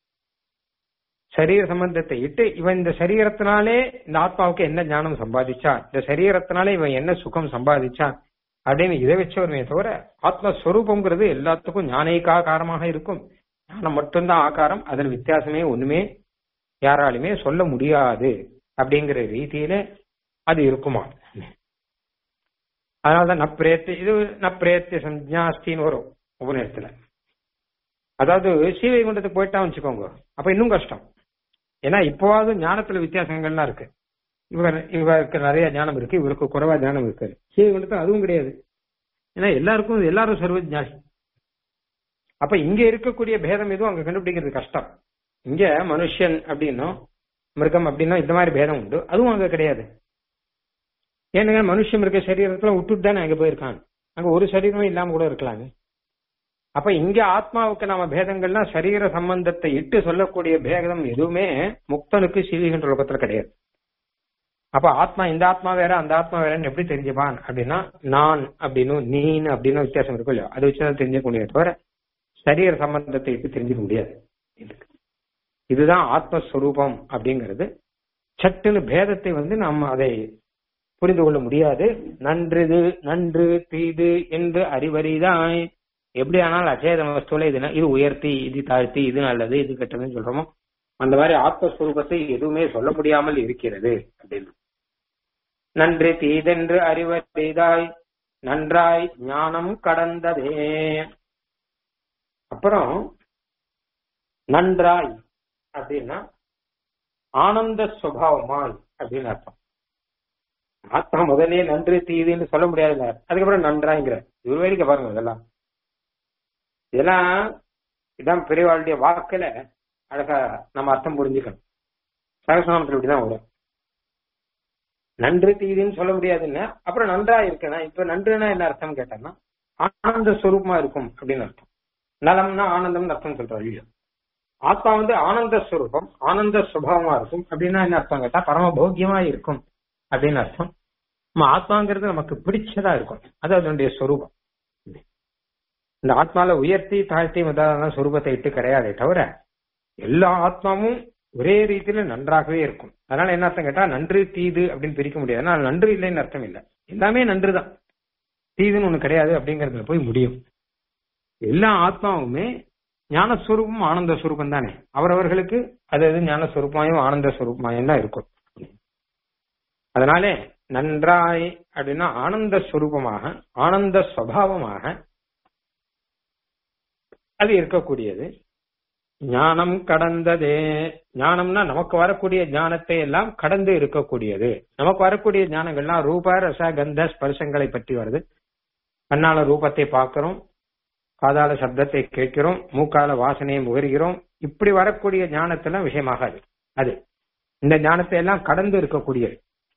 சரீர சம்பந்தத்தை இட்டு இவன் இந்த சரீரத்தினாலே இந்த ஆத்மாவுக்கு என்ன ஞானம் சம்பாதிச்சா இந்த சரீரத்தினாலே இவன் என்ன சுகம் சம்பாதிச்சா அப்படின்னு இதை வச்சவருமே தவிர ஆத்மஸ்வரூபம்ங்கிறது எல்லாத்துக்கும் ஞானேகாகாரமாக இருக்கும் ஞானம் மட்டும்தான் ஆகாரம் அதில் வித்தியாசமே ஒண்ணுமே யாராலுமே சொல்ல முடியாது அப்படிங்கிற ரீதியில அது இருக்குமா அதனாலதான் நப்பிரேத்தி இது நப்பிரேத்திய சஞ்ஞாஸ்தின்னு வரும் உபநேசத்துல அதாவது ஸ்ரீவைகுண்டத்துக்கு போயிட்டா வச்சுக்கோங்க அப்ப இன்னும் கஷ்டம் ஏன்னா இப்போவாவது ஞானத்துல வித்தியாசங்கள்லாம் இருக்கு இவர் இவருக்கு நிறைய ஞானம் இருக்கு இவருக்கு குறைவா ஞானம் இருக்கு ஸ்ரீவைகுண்டத்துல அதுவும் கிடையாது ஏன்னா எல்லாருக்கும் எல்லாரும் சர்வ ஞானி அப்ப இங்க இருக்கக்கூடிய பேதம் எதுவும் அங்க கண்டுபிடிக்கிறது கஷ்டம் இங்க மனுஷன் அப்படின்னும் மிருகம் அப்படின்னா இந்த மாதிரி பேதம் உண்டு அதுவும் அங்க கிடையாது ஏனுங்க மனுஷன் இருக்க சரீரத்துல விட்டுட்டு தானே அங்க போயிருக்கான் அங்க ஒரு சரீரமும் இல்லாம கூட இருக்கலாங்க அப்ப இங்க ஆத்மாவுக்கு நாம பேதங்கள்லாம் சரீர சம்பந்தத்தை இட்டு சொல்லக்கூடிய பேதம் எதுவுமே முக்தனுக்கு சிவிகின்ற லோகத்துல கிடையாது அப்ப ஆத்மா இந்த ஆத்மா வேற அந்த ஆத்மா வேறன்னு எப்படி தெரிஞ்சுப்பான் அப்படின்னா நான் அப்படின்னு நீன்னு அப்படின்னு வித்தியாசம் இருக்கும் இல்லையா அதை வச்சுதான் தெரிஞ்சுக்க முடியாது தவிர சரீர சம்பந்தத்தை இட்டு தெரிஞ்சுக்க முடியாது இதுதான் ஆத்மஸ்வரூபம் அப்படிங்கிறது சட்டுன்னு பேதத்தை வந்து நம்ம அதை புரிந்து கொள்ள முடியாது நன்றுது நன்று தீது என்று அறிவறிதாய் எப்படி ஆனால் அச்சேத வஸ்துல இது இது உயர்த்தி இது தாழ்த்தி இது நல்லது இது கெட்டதுன்னு சொல்றோமோ அந்த மாதிரி ஆத்மஸ்வரூபத்தை எதுவுமே சொல்ல முடியாமல் இருக்கிறது அப்படின்னு நன்று தீதென்று அறிவறிதாய் நன்றாய் ஞானம் கடந்ததே அப்புறம் நன்றாய் அப்படின்னா ஆனந்த சுபாவமாய் அப்படின்னு அர்த்தம் ஆத்மா முதலே நன்று தீதுன்னு சொல்ல முடியாதுங்க அதுக்கப்புறம் நன்றாங்கிற இவர் வேடிக்கை பாருங்க இதெல்லாம் இதெல்லாம் இதான் பெரியவாளுடைய வாக்குல அழகா நம்ம அர்த்தம் புரிஞ்சுக்கணும் சகசநாமத்தில் இப்படிதான் வரும் நன்று தீதுன்னு சொல்ல முடியாதுன்னு அப்புறம் நன்றா இருக்குன்னா இப்ப நன்றுனா என்ன அர்த்தம் கேட்டோம்னா ஆனந்த ஸ்வரூபமா இருக்கும் அப்படின்னு அர்த்தம் நலம்னா ஆனந்தம்னு அர்த்தம் சொல்றாரு இல்லையா ஆத்மா வந்து ஆனந்த ஸ்வரூபம் ஆனந்த சுபாவமா இருக்கும் அப்படின்னா என்ன அர்த்தம் கேட்டா பரம போக்கியமா இருக்கும் அப்படின்னு அர்த்தம் நம்ம ஆத்மாங்கிறது நமக்கு பிடிச்சதா இருக்கும் அது அதனுடைய ஸ்வரூபம் இந்த ஆத்மால உயர்த்தி தாழ்த்தி முதலான சுரூபத்தை இட்டு கிடையாதே தவிர எல்லா ஆத்மாவும் ஒரே ரீதியில நன்றாகவே இருக்கும் அதனால என்ன அர்த்தம் கேட்டா நன்று தீது அப்படின்னு பிரிக்க முடியாது ஆனால் நன்று இல்லைன்னு அர்த்தம் இல்லை எல்லாமே நன்றுதான் தீதுன்னு ஒண்ணு கிடையாது அப்படிங்கறதுல போய் முடியும் எல்லா ஆத்மாவுமே ஞானஸ்வரூபம் ஆனந்த ஸ்வரூபம் தானே அவரவர்களுக்கு அது அது ஞானஸ்வரூபமாயும் ஆனந்த ஸ்வரூபமாயும் தான் இருக்கும் அதனாலே நன்றாய் அப்படின்னா ஆனந்த ஸ்வரூபமாக ஆனந்த ஸ்வபாவமாக அது இருக்கக்கூடியது ஞானம் கடந்ததே ஞானம்னா நமக்கு வரக்கூடிய ஞானத்தை எல்லாம் கடந்து இருக்கக்கூடியது நமக்கு வரக்கூடிய ஞானங்கள்லாம் ரூப ரச கந்த ஸ்பர்சங்களை பற்றி வருது கண்ணால ரூபத்தை பார்க்கிறோம் காதால சப்தத்தை கேட்கிறோம் மூக்கால வாசனையை முகர்கிறோம் இப்படி வரக்கூடிய ஞானத்தெல்லாம் விஷயமாகாது அது இந்த ஞானத்தை எல்லாம் கடந்து இருக்கக்கூடியது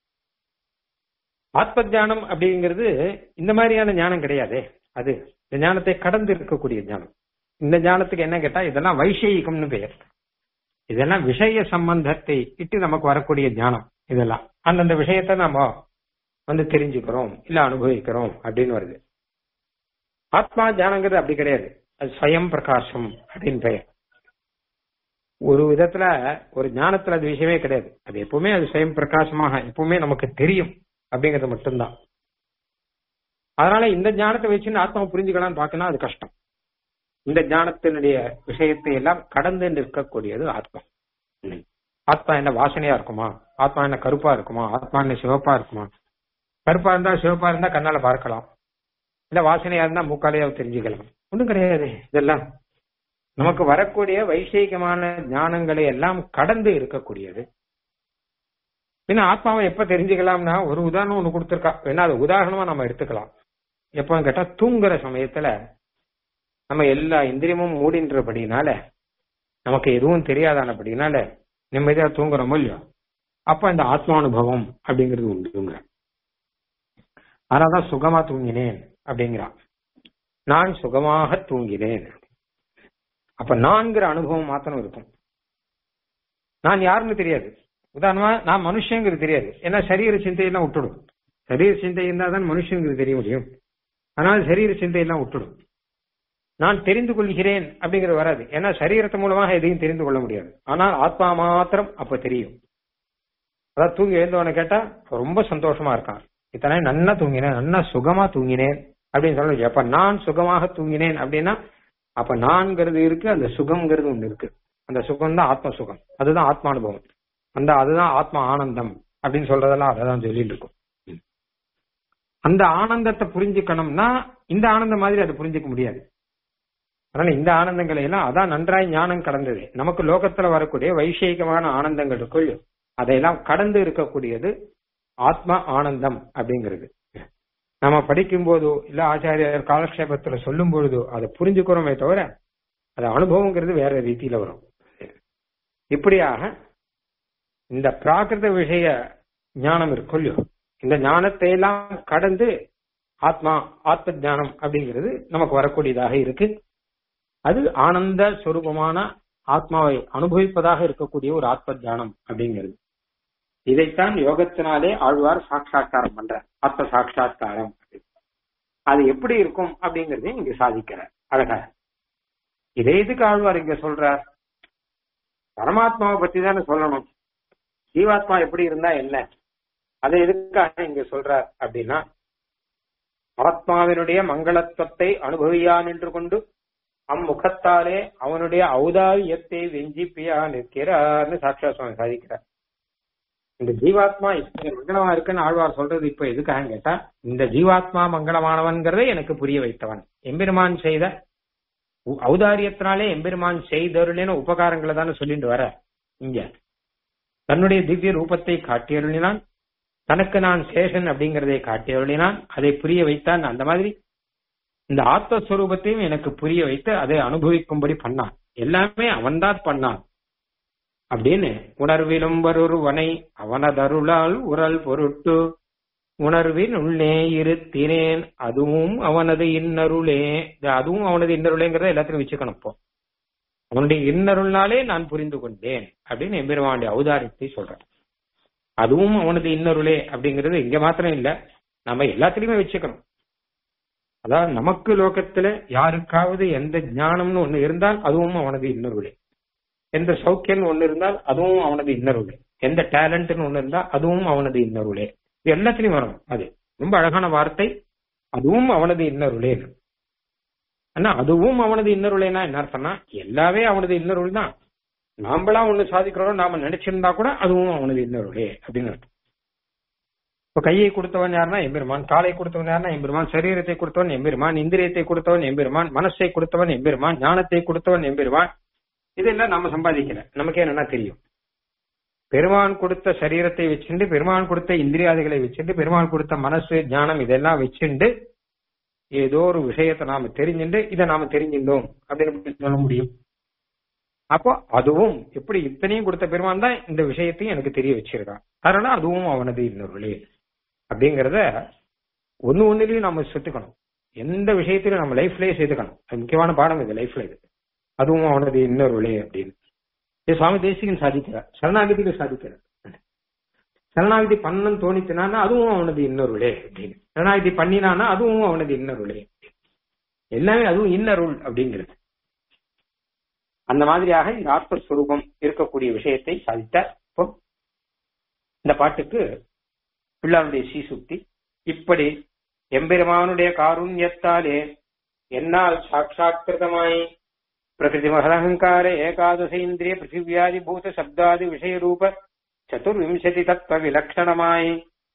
ஆத்ம ஞானம் அப்படிங்கிறது இந்த மாதிரியான ஞானம் கிடையாது அது இந்த ஞானத்தை கடந்து இருக்கக்கூடிய ஞானம் இந்த ஞானத்துக்கு என்ன கேட்டா இதெல்லாம் வைஷயிகம்னு பெயர் இதெல்லாம் விஷய சம்பந்தத்தை இட்டு நமக்கு வரக்கூடிய ஞானம் இதெல்லாம் அந்தந்த விஷயத்த நாம வந்து தெரிஞ்சுக்கிறோம் இல்ல அனுபவிக்கிறோம் அப்படின்னு வருது ஆத்மா ஞானங்கிறது அப்படி கிடையாது அது ஸ்வயம் பிரகாசம் அப்படின்னு பெயர் ஒரு விதத்துல ஒரு ஞானத்துல அது விஷயமே கிடையாது அது எப்பவுமே அது ஸ்வயம் பிரகாசமாக எப்பவுமே நமக்கு தெரியும் அப்படிங்கிறது மட்டும்தான் அதனால இந்த ஞானத்தை வச்சுன்னு ஆத்மா புரிஞ்சுக்கலாம்னு பார்க்கணும் அது கஷ்டம் இந்த ஞானத்தினுடைய விஷயத்தை எல்லாம் கடந்து நிற்கக்கூடியது ஆத்மா ஆத்மா என்ன வாசனையா இருக்குமா ஆத்மா என்ன கருப்பா இருக்குமா ஆத்மா என்ன சிவப்பா இருக்குமா கருப்பா இருந்தா சிவப்பா இருந்தா கண்ணால பார்க்கலாம் இல்ல வாசனையா இருந்தா மூக்காலையா தெரிஞ்சுக்கலாம் ஒண்ணும் கிடையாது இதெல்லாம் நமக்கு வரக்கூடிய வைசேகமான ஞானங்களை எல்லாம் கடந்து இருக்கக்கூடியது பின்ன ஆத்மாவை எப்ப தெரிஞ்சுக்கலாம்னா ஒரு உதாரணம் ஒண்ணு கொடுத்துருக்கா வேணா அது உதாரணமா நம்ம எடுத்துக்கலாம் எப்பன்னு கேட்டா தூங்குற சமயத்துல நம்ம எல்லா இந்திரியமும் மூடின்றபடினால நமக்கு எதுவும் தெரியாதானபடினால நிம்மதியா தூங்குறோமோ இல்லையோ அப்ப இந்த ஆத்மானுபவம் அப்படிங்கிறது உண்டுங்க அதனாலதான் சுகமா தூங்கினேன் அப்படிங்கிறான் நான் சுகமாக தூங்கினேன் அப்ப நான்கிற அனுபவம் மாத்திரம் இருக்கும் நான் யாருன்னு தெரியாது உதாரணமா நான் மனுஷங்கிறது தெரியாது ஏன்னா சரீர சிந்தையெல்லாம் விட்டுடும் சரீர சிந்தை இருந்தா தான் மனுஷங்கிறது தெரிய முடியும் அதனால சரீர சிந்தையெல்லாம் விட்டுடும் நான் தெரிந்து கொள்கிறேன் அப்படிங்கிறது வராது ஏன்னா சரீரத்து மூலமாக எதையும் தெரிந்து கொள்ள முடியாது ஆனால் ஆத்மா மாத்திரம் அப்ப தெரியும் அதாவது தூங்கி எழுந்தவனை கேட்டா ரொம்ப சந்தோஷமா இருக்கான் இத்தனை நன்னா தூங்கினேன் நன்னா சுகமா தூங்கினேன் அப்படின்னு சொல்ல அப்ப நான் சுகமாக தூங்கினேன் அப்படின்னா அப்ப நான்கிறது இருக்கு அந்த சுகம்ங்கிறது ஒண்ணு இருக்கு அந்த சுகம் தான் ஆத்ம சுகம் அதுதான் ஆத்மானுபவம் அந்த அதுதான் ஆத்ம ஆனந்தம் அப்படின்னு சொல்றதெல்லாம் அதான் சொல்லிட்டு இருக்கும் அந்த ஆனந்தத்தை புரிஞ்சுக்கணும்னா இந்த ஆனந்தம் மாதிரி அதை புரிஞ்சுக்க முடியாது அதனால இந்த ஆனந்தங்களை எல்லாம் அதான் நன்றாய் ஞானம் கடந்தது நமக்கு லோகத்துல வரக்கூடிய வைஷயிகமான ஆனந்தங்களுக்குள் அதையெல்லாம் கடந்து இருக்கக்கூடியது ஆத்மா ஆனந்தம் அப்படிங்கிறது நம்ம படிக்கும் போதோ இல்ல ஆச்சாரியர் காலக்ஷேபத்துல சொல்லும் பொழுதோ அதை புரிஞ்சுக்கிறோமே தவிர அது அனுபவங்கிறது வேற ரீதியில வரும் இப்படியாக இந்த பிராகிருத விஷய ஞானம் இருக்குல்லையோ இந்த ஞானத்தை எல்லாம் கடந்து ஆத்மா ஆத்ம ஞானம் அப்படிங்கிறது நமக்கு வரக்கூடியதாக இருக்கு அது ஆனந்த சுரூபமான ஆத்மாவை அனுபவிப்பதாக இருக்கக்கூடிய ஒரு ஆத்ம தியானம் அப்படிங்கிறது இதைத்தான் யோகத்தினாலே ஆழ்வார் சாட்சா்காரம் பண்ற ஆத்ம சாட்சா்காரம் அது எப்படி இருக்கும் அப்படிங்கறதையும் இங்க சாதிக்கிறார் அழகா இதை எதுக்கு ஆழ்வார் இங்க சொல்றார் பரமாத்மாவை பத்தி தானே சொல்லணும் ஜீவாத்மா எப்படி இருந்தா என்ன அதை எதுக்காக இங்க சொல்றார் அப்படின்னா ஆத்மாவினுடைய மங்களத்துவத்தை அனுபவியா நின்று கொண்டு அம்முகத்தாலே அவனுடைய ஔதாரியத்தை வெஞ்சிப்பியா நிற்கிறார்னு சாட்சா சுவாமி சாதிக்கிறார் இந்த ஜீவாத்மா இப்ப மங்களமா இருக்குன்னு ஆழ்வார் சொல்றது இப்ப எதுக்காக கேட்டா இந்த ஜீவாத்மா மங்களமானவன்கிறதை எனக்கு புரிய வைத்தவன் எம்பெருமான் செய்த ஔதாரியத்தினாலே எம்பெருமான் செய்தருளின உபகாரங்களை தானே சொல்லிட்டு வர இங்க தன்னுடைய திவ்ய ரூபத்தை காட்டியருளினான் தனக்கு நான் சேஷன் அப்படிங்கறதை காட்டியருளினான் அதை புரிய வைத்தான் அந்த மாதிரி இந்த ஆத்மஸ்வரூபத்தையும் எனக்கு புரிய வைத்து அதை அனுபவிக்கும்படி பண்ணான் எல்லாமே அவன்தான் பண்ணான் அப்படின்னு உணர்விலும் வருவனை அவனதருளால் உரல் பொருட்டு உணர்வின் உள்ளே இருத்தினேன் அதுவும் அவனது இன்னருளே அதுவும் அவனது இன்னருளேங்கிறத எல்லாத்தையும் வச்சுக்கணும் இப்போ அவனுடைய இன்னருள்னாலே நான் புரிந்து கொண்டேன் அப்படின்னு எம்பெருமானுடைய ஔதாரியத்தை சொல்றேன் அதுவும் அவனது இன்னருளே அப்படிங்கிறது இங்க மாத்திரம் இல்ல நம்ம எல்லாத்துலயுமே வச்சுக்கணும் அதாவது நமக்கு லோகத்துல யாருக்காவது எந்த ஞானம்னு ஒண்ணு இருந்தால் அதுவும் அவனது இன்னருளே எந்த சௌக்கியம் ஒண்ணு இருந்தால் அதுவும் அவனது இன்னருளே எந்த டேலண்ட்னு ஒண்ணு இருந்தா அதுவும் அவனது இன்னருளே இது எல்லாத்திலையும் வரும் அது ரொம்ப அழகான வார்த்தை அதுவும் அவனது இன்னருளே ஆனா அதுவும் அவனது இன்னருளேனா என்ன அர்த்தம்னா எல்லாமே அவனது இன்னருள் தான் நாம்பளா ஒண்ணு சாதிக்கிறோம் நாம நினைச்சிருந்தா கூட அதுவும் அவனது இன்னருளே அப்படின்னு அர்த்தம் இப்ப கையை கொடுத்தவன் யாருன்னா எம்பெருமான் காலை கொடுத்தவன் யாருன்னா எம்பெருமான் சரீரத்தை கொடுத்தவன் எம்பெருமான் இந்திரியத்தை கொடுத்தவன் எம்பெருமான் மனசை கொடுத்தவன் எம்பெருமான் ஞானத்தை கொடுத்தவன் எம்பெருமான் இதெல்லாம் நாம சம்பாதிக்கல நமக்கே என்னன்னா தெரியும் பெருமான் கொடுத்த சரீரத்தை வச்சுண்டு பெருமான் கொடுத்த இந்திரியாதிகளை வச்சுண்டு பெருமான் கொடுத்த மனசு ஞானம் இதெல்லாம் வச்சுண்டு ஏதோ ஒரு விஷயத்தை நாம தெரிஞ்சுண்டு இதை நாம தெரிஞ்சிருந்தோம் அப்படின்னு சொல்ல முடியும் அப்போ அதுவும் எப்படி இத்தனையும் கொடுத்த பெருமான் தான் இந்த விஷயத்தையும் எனக்கு தெரிய வச்சிருக்கான் அதனால அதுவும் அவனது இன்னொருளே அப்படிங்கறத ஒன்னு ஒன்னுலயும் நம்ம செத்துக்கணும் எந்த விஷயத்திலும் நம்ம லைஃப்லயே சேர்த்துக்கணும் அது முக்கியமான பாடம் இது லைஃப்ல இது அதுவும் அவனது இன்னொருளே அப்படின்னு இது சுவாமி தேசிகன் சாதிக்கிறார் சரணாகதிக்கு சாதிக்கிறார் சரணாகதி பண்ணன்னு தோணித்தினானா அதுவும் அவனது இன்னொருளே அப்படின்னு சரணாகதி பண்ணினானா அதுவும் அவனது இன்னொருளே எல்லாமே அதுவும் இன்னருள் அப்படிங்கிறது அந்த மாதிரியாக இந்த ஆத்மஸ்வரூபம் இருக்கக்கூடிய விஷயத்தை சாதித்தார் இப்போ இந்த பாட்டுக்கு பிள்ளாருடைய சீசுக்தி இப்படி எம்பெருமானுடைய காருண்யத்தாலே என்னால் சாட்சாத்கிருதமாய் பிரகிருதி மகதகங்கார ஏகாதச இந்திரிய பிருத்திவியாதி பூத சப்தாதி விஷய ரூப சதுர்விம்சதி தத்துவ விலட்சணமாய்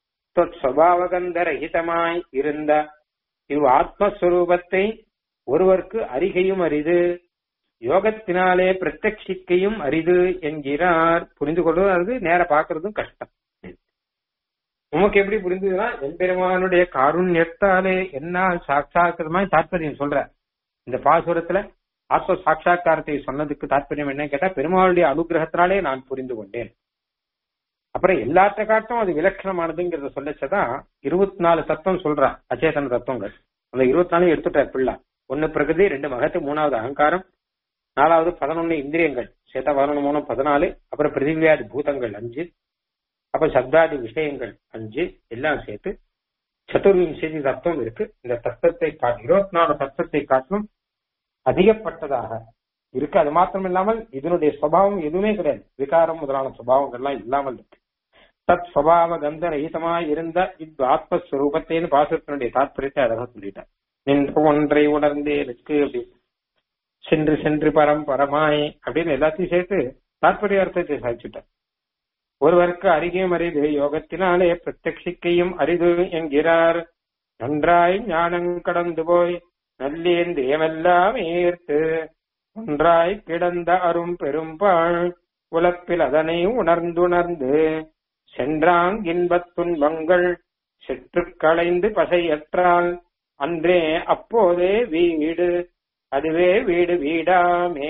ரஹிதமாய் இருந்த இவ் ஆத்மஸ்வரூபத்தை ஒருவருக்கு அறிகையும் அரிது யோகத்தினாலே பிரத்யட்சிக்கையும் அரிது என்கிறார் புரிந்து கொள்வது நேர பாக்குறதும் கஷ்டம் உமக்கு எப்படி புரிந்ததுன்னா எம்பெருமானுடைய காருண்யத்தாலே என்ன சாட்சாத்கரமாய் தாற்பயம் சொல்ற இந்த பாசுரத்துல ஆத்ம சாட்சா்காரத்தை சொன்னதுக்கு தாற்பயம் என்ன கேட்டா பெருமாளுடைய அனுகிரகத்தினாலே நான் புரிந்து கொண்டேன் அப்புறம் எல்லாத்த காட்டும் அது விலட்சணமானதுங்கிறத சொல்லச்சதான் இருபத்தி நாலு தத்துவம் சொல்றான் அச்சேதன தத்துவங்கள் அந்த இருபத்தி நாலு எடுத்துட்டார் பிள்ளை ஒன்னு பிரகதி ரெண்டு மகத்து மூணாவது அகங்காரம் நாலாவது பதினொன்னு இந்திரியங்கள் சேர்த்தா பதினொன்று மூணு பதினாலு அப்புறம் பிரிதிவியாதி பூதங்கள் அஞ்சு அப்புறம் சப்தாதி விஷயங்கள் அஞ்சு எல்லாம் சேர்த்து சதுர்விம்சதி தத்துவம் இருக்கு இந்த தத்துவத்தை காட்டு இருபத்தி நாலு தத்துவத்தை காட்டிலும் அதிகப்பட்டதாக இருக்கு அது மாத்திரம் இல்லாமல் இதனுடைய சுபாவம் எதுவுமே கிடையாது விகாரம் முதலான சுபாவங்கள்லாம் இல்லாமல் இருக்கு தத் சுபாவ கந்த ரஹிதமாய் இருந்த இவ் ஆத்மஸ்வரூபத்தைன்னு பாசத்தினுடைய தாற்பயத்தை அழகா சொல்லிட்டார் நின்று ஒன்றை உணர்ந்தே இருக்கு அப்படி சென்று சென்று பரம் பரமாய் அப்படின்னு எல்லாத்தையும் சேர்த்து தாற்பரிய அர்த்தத்தை சாதிச்சுட்டார் ஒருவருக்கு அறிகையும் அரிது யோகத்தினாலே பிரத்யட்சிக்கையும் அரிது என்கிறார் நன்றாய் ஞானம் கடந்து போய் நல்லேந்திரியமெல்லாம் ஈர்த்து ஒன்றாய் கிடந்த அரும் பெரும்பாள் உலப்பில் அதனை உணர்ந்துணர்ந்து சென்றாங் இன்பத் துன்பங்கள் செற்று களைந்து பசையற்றால் அன்றே அப்போதே வீடு அதுவே வீடு வீடாமே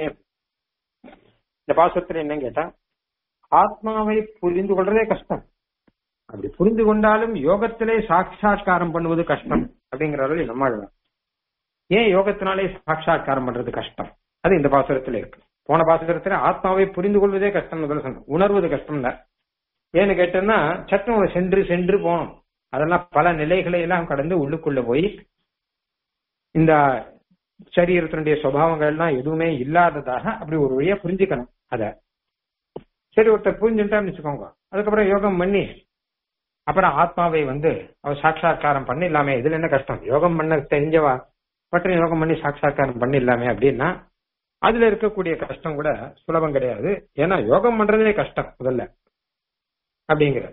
இந்த பாசத்துல என்ன கேட்டா ஆத்மாவை புரிந்து கொள்றதே கஷ்டம் அப்படி புரிந்து கொண்டாலும் யோகத்திலே சாட்சா்காரம் பண்ணுவது கஷ்டம் அப்படிங்கிறவர்கள் நம்மாழ்வார் ஏன் யோகத்தினாலே சாட்சா்காரம் பண்றது கஷ்டம் அது இந்த பாசுரத்துல இருக்கு போன பாசுரத்துல ஆத்மாவை புரிந்து கொள்வதே கஷ்டம் சொன்ன உணர்வது கஷ்டம் தான் ஏன்னு கேட்டோம்னா சட்டம் சென்று சென்று போனோம் அதெல்லாம் பல நிலைகளை எல்லாம் கடந்து உள்ளுக்குள்ள போய் இந்த சரீரத்தினுடைய சுபாவங்கள் எல்லாம் எதுவுமே இல்லாததாக அப்படி ஒரு வழியா புரிஞ்சுக்கணும் அத சரி ஒருத்தர் புரிஞ்சுட்டான்னு வச்சுக்கோங்க அதுக்கப்புறம் யோகம் பண்ணி அப்புறம் ஆத்மாவை வந்து அவர் சாட்சா்காரம் பண்ணி இல்லாம இதுல என்ன கஷ்டம் யோகம் பண்ண தெரிஞ்சவா பற்றி யோகம் பண்ணி சாட்சா்காரம் பண்ணி இல்லாம அப்படின்னா அதுல இருக்கக்கூடிய கஷ்டம் கூட சுலபம் கிடையாது ஏன்னா யோகம் பண்றதே கஷ்டம் முதல்ல அப்படிங்கிற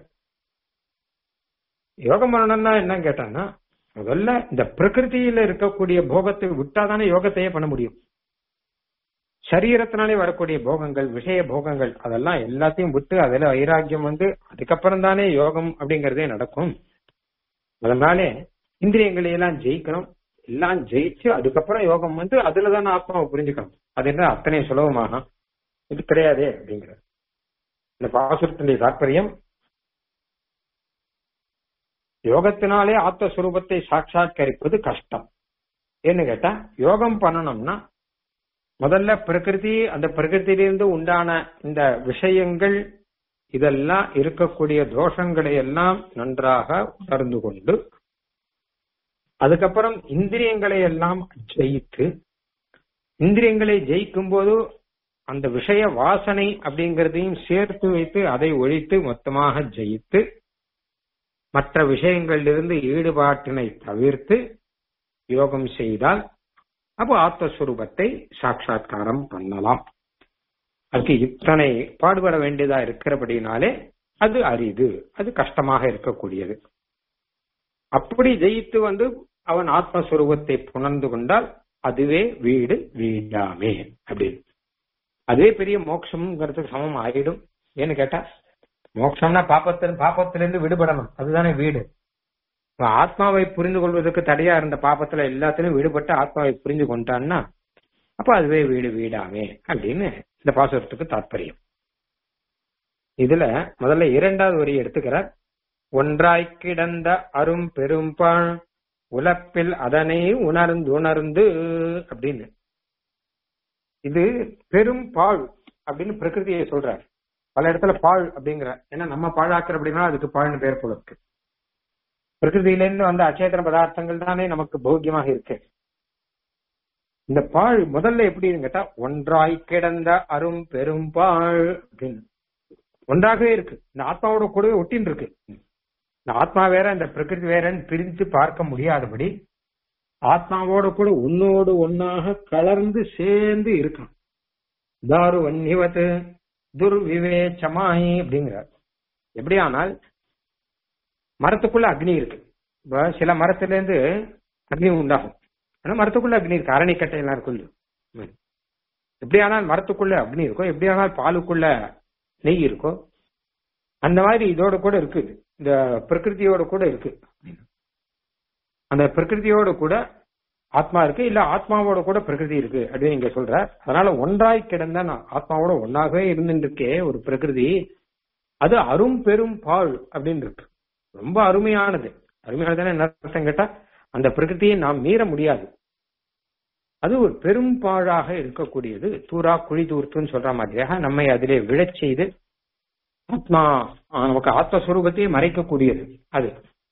யோகம் பண்ணணும்னா என்ன கேட்டான்னா முதல்ல இந்த பிரகிருதியில இருக்கக்கூடிய போகத்தை விட்டாதானே யோகத்தையே பண்ண முடியும் சரீரத்தினாலே வரக்கூடிய போகங்கள் விஷய போகங்கள் அதெல்லாம் எல்லாத்தையும் விட்டு அதுல வைராக்கியம் வந்து அதுக்கப்புறம் தானே யோகம் அப்படிங்கறதே நடக்கும் அதனாலே இந்திரியங்களை எல்லாம் ஜெயிக்கணும் எல்லாம் ஜெயிச்சு அதுக்கப்புறம் யோகம் வந்து அதுலதானே ஆத்மாவை புரிஞ்சுக்கணும் அது என்ன அத்தனை சுலபமாக இது கிடையாதே அப்படிங்கிற இந்த பாசுரத்தினுடைய தாற்பயம் யோகத்தினாலே ஆத்மஸ்வரூபத்தை சாட்சாத்கரிப்பது கஷ்டம் ஏன்னு கேட்டா யோகம் பண்ணணும்னா முதல்ல பிரகிருதி அந்த பிரகிருத்திலிருந்து உண்டான இந்த விஷயங்கள் இதெல்லாம் இருக்கக்கூடிய தோஷங்களை எல்லாம் நன்றாக உணர்ந்து கொண்டு அதுக்கப்புறம் இந்திரியங்களை எல்லாம் ஜெயித்து இந்திரியங்களை ஜெயிக்கும் போது அந்த விஷய வாசனை அப்படிங்கறதையும் சேர்த்து வைத்து அதை ஒழித்து மொத்தமாக ஜெயித்து மற்ற விஷயங்களிலிருந்து ஈடுபாட்டினை தவிர்த்து யோகம் செய்தால் அப்போ ஆத்மஸ்வரூபத்தை சாட்சா்காரம் பண்ணலாம் அதுக்கு இத்தனை பாடுபட வேண்டியதா இருக்கிறபடினாலே அது அரிது அது கஷ்டமாக இருக்கக்கூடியது அப்படி ஜெயித்து வந்து அவன் ஆத்மஸ்வரூபத்தை புணர்ந்து கொண்டால் அதுவே வீடு வீடாமே அப்படின்னு அதுவே பெரிய மோட்சம்ங்கிறதுக்கு சமம் ஆயிடும் ஏன்னு கேட்டா மோட்சம்னா பாப்பத்தின் பாப்பத்திலிருந்து விடுபடணும் அதுதானே வீடு ஆத்மாவை புரிந்து கொள்வதற்கு தடையா இருந்த பாப்பத்துல எல்லாத்திலும் விடுபட்டு ஆத்மாவை புரிந்து கொண்டான்னா அப்ப அதுவே வீடு வீடாமே அப்படின்னு இந்த பாசுரத்துக்கு தாற்பயம் இதுல முதல்ல இரண்டாவது வரி எடுத்துக்கிறார் ஒன்றாய் கிடந்த அரும் பெரும்பாள் உலப்பில் அதனை உணர்ந்து உணர்ந்து அப்படின்னு இது பெரும் பாழ் அப்படின்னு பிரகிருதியை சொல்றார் பல இடத்துல பாழ் அப்படிங்கிற ஏன்னா நம்ம பாழாக்குற அப்படின்னா அதுக்கு பாழ்னு பேர் போல இருக்கு பிரகிருதியிலிருந்து வந்த அச்சேதன பதார்த்தங்கள் தானே நமக்கு போக்கியமாக இருக்கு இந்த பாழ் முதல்ல எப்படின்னு கேட்டா ஒன்றாய் கிடந்த அரும் பெரும் பாழ் அப்படின்னு ஒன்றாகவே இருக்கு இந்த ஆத்மாவோட கூடவே ஒட்டின்னு இருக்கு இந்த ஆத்மா வேற இந்த பிரகிருதி வேறன்னு பிரித்து பார்க்க முடியாதபடி ஆத்மாவோட கூட உன்னோடு ஒன்னாக கலர்ந்து சேர்ந்து இருக்கான் தாரு வன்னிவத்து துர்விவேச்சமாயி அப்படிங்கிறார் எப்படியானால் மரத்துக்குள்ள அக்னி இருக்கு இப்ப சில மரத்துல இருந்து அக்னி உண்டாகும் ஆனா மரத்துக்குள்ள அக்னி இருக்கு அரணிக்கட்டை எல்லாம் இருக்கும் எப்படியானால் மரத்துக்குள்ள அக்னி இருக்கும் எப்படியானால் பாலுக்குள்ள நெய் இருக்கும் அந்த மாதிரி இதோட கூட இருக்கு இந்த பிரகிருதியோட கூட இருக்கு அந்த பிரகிருதியோட கூட ஆத்மா இருக்கு இல்ல ஆத்மாவோட கூட பிரகிருதி இருக்கு அப்படின்னு இங்க சொல்ற அதனால ஒன்றாய் கிடந்த ஆத்மாவோட ஒன்னாகவே இருந்துட்டு இருக்கே ஒரு பிரகிருதி அது அரும் பெரும் பால் அப்படின்னு இருக்கு ரொம்ப அருமையானது அருமையானதுன்னு என்ன அர்த்தம் கேட்டா அந்த பிரகிருதியை நாம் மீற முடியாது அது ஒரு பெரும் பாழாக இருக்கக்கூடியது தூரா குழி தூர்த்துன்னு சொல்ற மாதிரியாக நம்மை அதிலே விழச் செய்து ஆத்மா ஆஹ், நமக்கு ஆத்மஸ்வரூபத்தையே மறைக்கக்கூடியது அது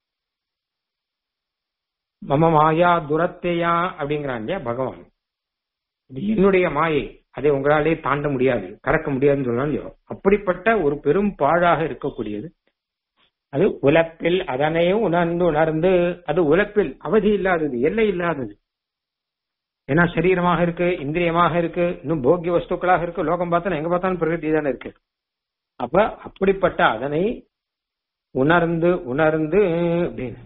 மம மாயா துரத்தையா அப்படிங்கிறான் இல்லையா பகவான் இது என்னுடைய மாயை அதை உங்களாலே தாண்ட முடியாது கடக்க முடியாதுன்னு சொல்லலாம் இல்லையோ அப்படிப்பட்ட ஒரு பெரும் பாழாக இருக்கக்கூடியது அது உலப்பில் அதனையும் உணர்ந்து உணர்ந்து அது உலப்பில் அவதி இல்லாதது எல்லை இல்லாதது ஏன்னா சரீரமாக இருக்கு இந்திரியமாக இருக்கு இன்னும் போக்கிய வஸ்துக்களாக இருக்கு லோகம் பார்த்தா எங்க பார்த்தாலும் பிரகிருதி தானே இருக்கு அப்ப அப்படிப்பட்ட அதனை உணர்ந்து உணர்ந்து அப்படின்னு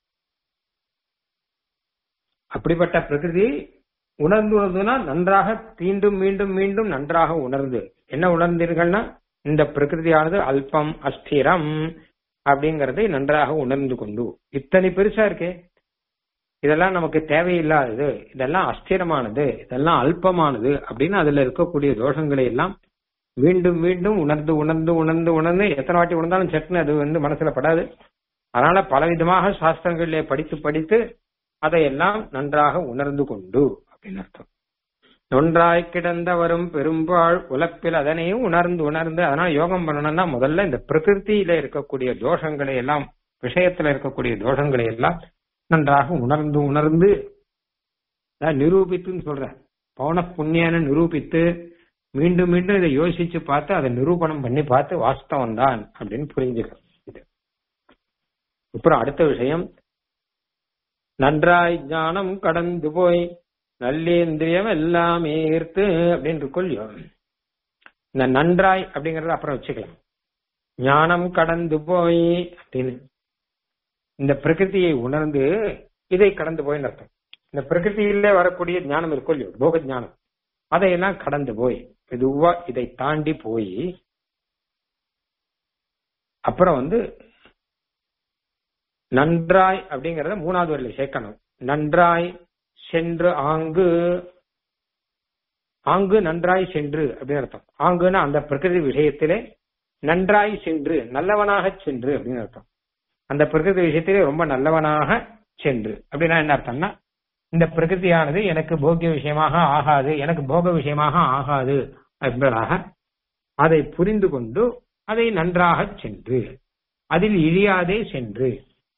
அப்படிப்பட்ட பிரகிருதி உணர்ந்து உணர்ந்துனா நன்றாக மீண்டும் மீண்டும் மீண்டும் நன்றாக உணர்ந்து என்ன உணர்ந்தீர்கள்னா இந்த பிரகிருதியானது அல்பம் அஸ்திரம் அப்படிங்கறதை நன்றாக உணர்ந்து கொண்டு இத்தனை பெருசா இருக்கே இதெல்லாம் நமக்கு தேவையில்லாதது இதெல்லாம் அஸ்திரமானது இதெல்லாம் அல்பமானது அப்படின்னு அதுல இருக்கக்கூடிய தோஷங்களை எல்லாம் மீண்டும் மீண்டும் உணர்ந்து உணர்ந்து உணர்ந்து உணர்ந்து எத்தனை வாட்டி உணர்ந்தாலும் சட்டுன்னு அது வந்து மனசுல படாது அதனால பலவிதமாக சாஸ்திரங்களிலே படித்து படித்து அதையெல்லாம் நன்றாக உணர்ந்து கொண்டு அப்படின்னு அர்த்தம் நொன்றாய் கிடந்த வரும் பெரும்பாள் உலப்பில் அதனையும் உணர்ந்து உணர்ந்து அதனால யோகம் பண்ணணும்னா முதல்ல இந்த பிரகிருதியில இருக்கக்கூடிய தோஷங்களை எல்லாம் விஷயத்துல இருக்கக்கூடிய தோஷங்களை எல்லாம் நன்றாக உணர்ந்து உணர்ந்து அதான் நிரூபித்துன்னு சொல்றேன் பவன புண்ணியன்னு நிரூபித்து மீண்டும் மீண்டும் இதை யோசிச்சு பார்த்து அதை நிரூபணம் பண்ணி பார்த்து வாஸ்தவம் தான் அப்படின்னு புரிஞ்சுக்க இது அப்புறம் அடுத்த விஷயம் நன்றாய் ஞானம் கடந்து போய் நல்லேந்திரியம் எல்லாம் ஈர்த்து அப்படின்னு இருக்கும் இல்லையோ இந்த நன்றாய் அப்படிங்கறத அப்புறம் வச்சுக்கலாம் ஞானம் கடந்து போய் அப்படின்னு இந்த பிரகிருதியை உணர்ந்து இதை கடந்து போய் அர்த்தம் இந்த பிரகிருதியிலே வரக்கூடிய ஞானம் இருக்கும் இல்லையோ போக ஞானம் அதையெல்லாம் கடந்து போய் மெதுவா இதை தாண்டி போய் அப்புறம் வந்து நன்றாய் அப்படிங்கறத மூணாவது வரையில சேர்க்கணும் நன்றாய் சென்று ஆங்கு ஆங்கு நன்றாய் சென்று அப்படின்னு அர்த்தம் ஆங்குன்னா அந்த பிரகிருதி விஷயத்திலே நன்றாய் சென்று நல்லவனாக சென்று அப்படின்னு அர்த்தம் அந்த பிரகிருதி விஷயத்திலே ரொம்ப நல்லவனாக சென்று அப்படின்னா என்ன அர்த்தம்னா இந்த பிரகிருதியானது எனக்கு போக்கிய விஷயமாக ஆகாது எனக்கு போக விஷயமாக ஆகாது என்பதாக அதை புரிந்து கொண்டு அதை நன்றாக சென்று அதில் இழியாதே சென்று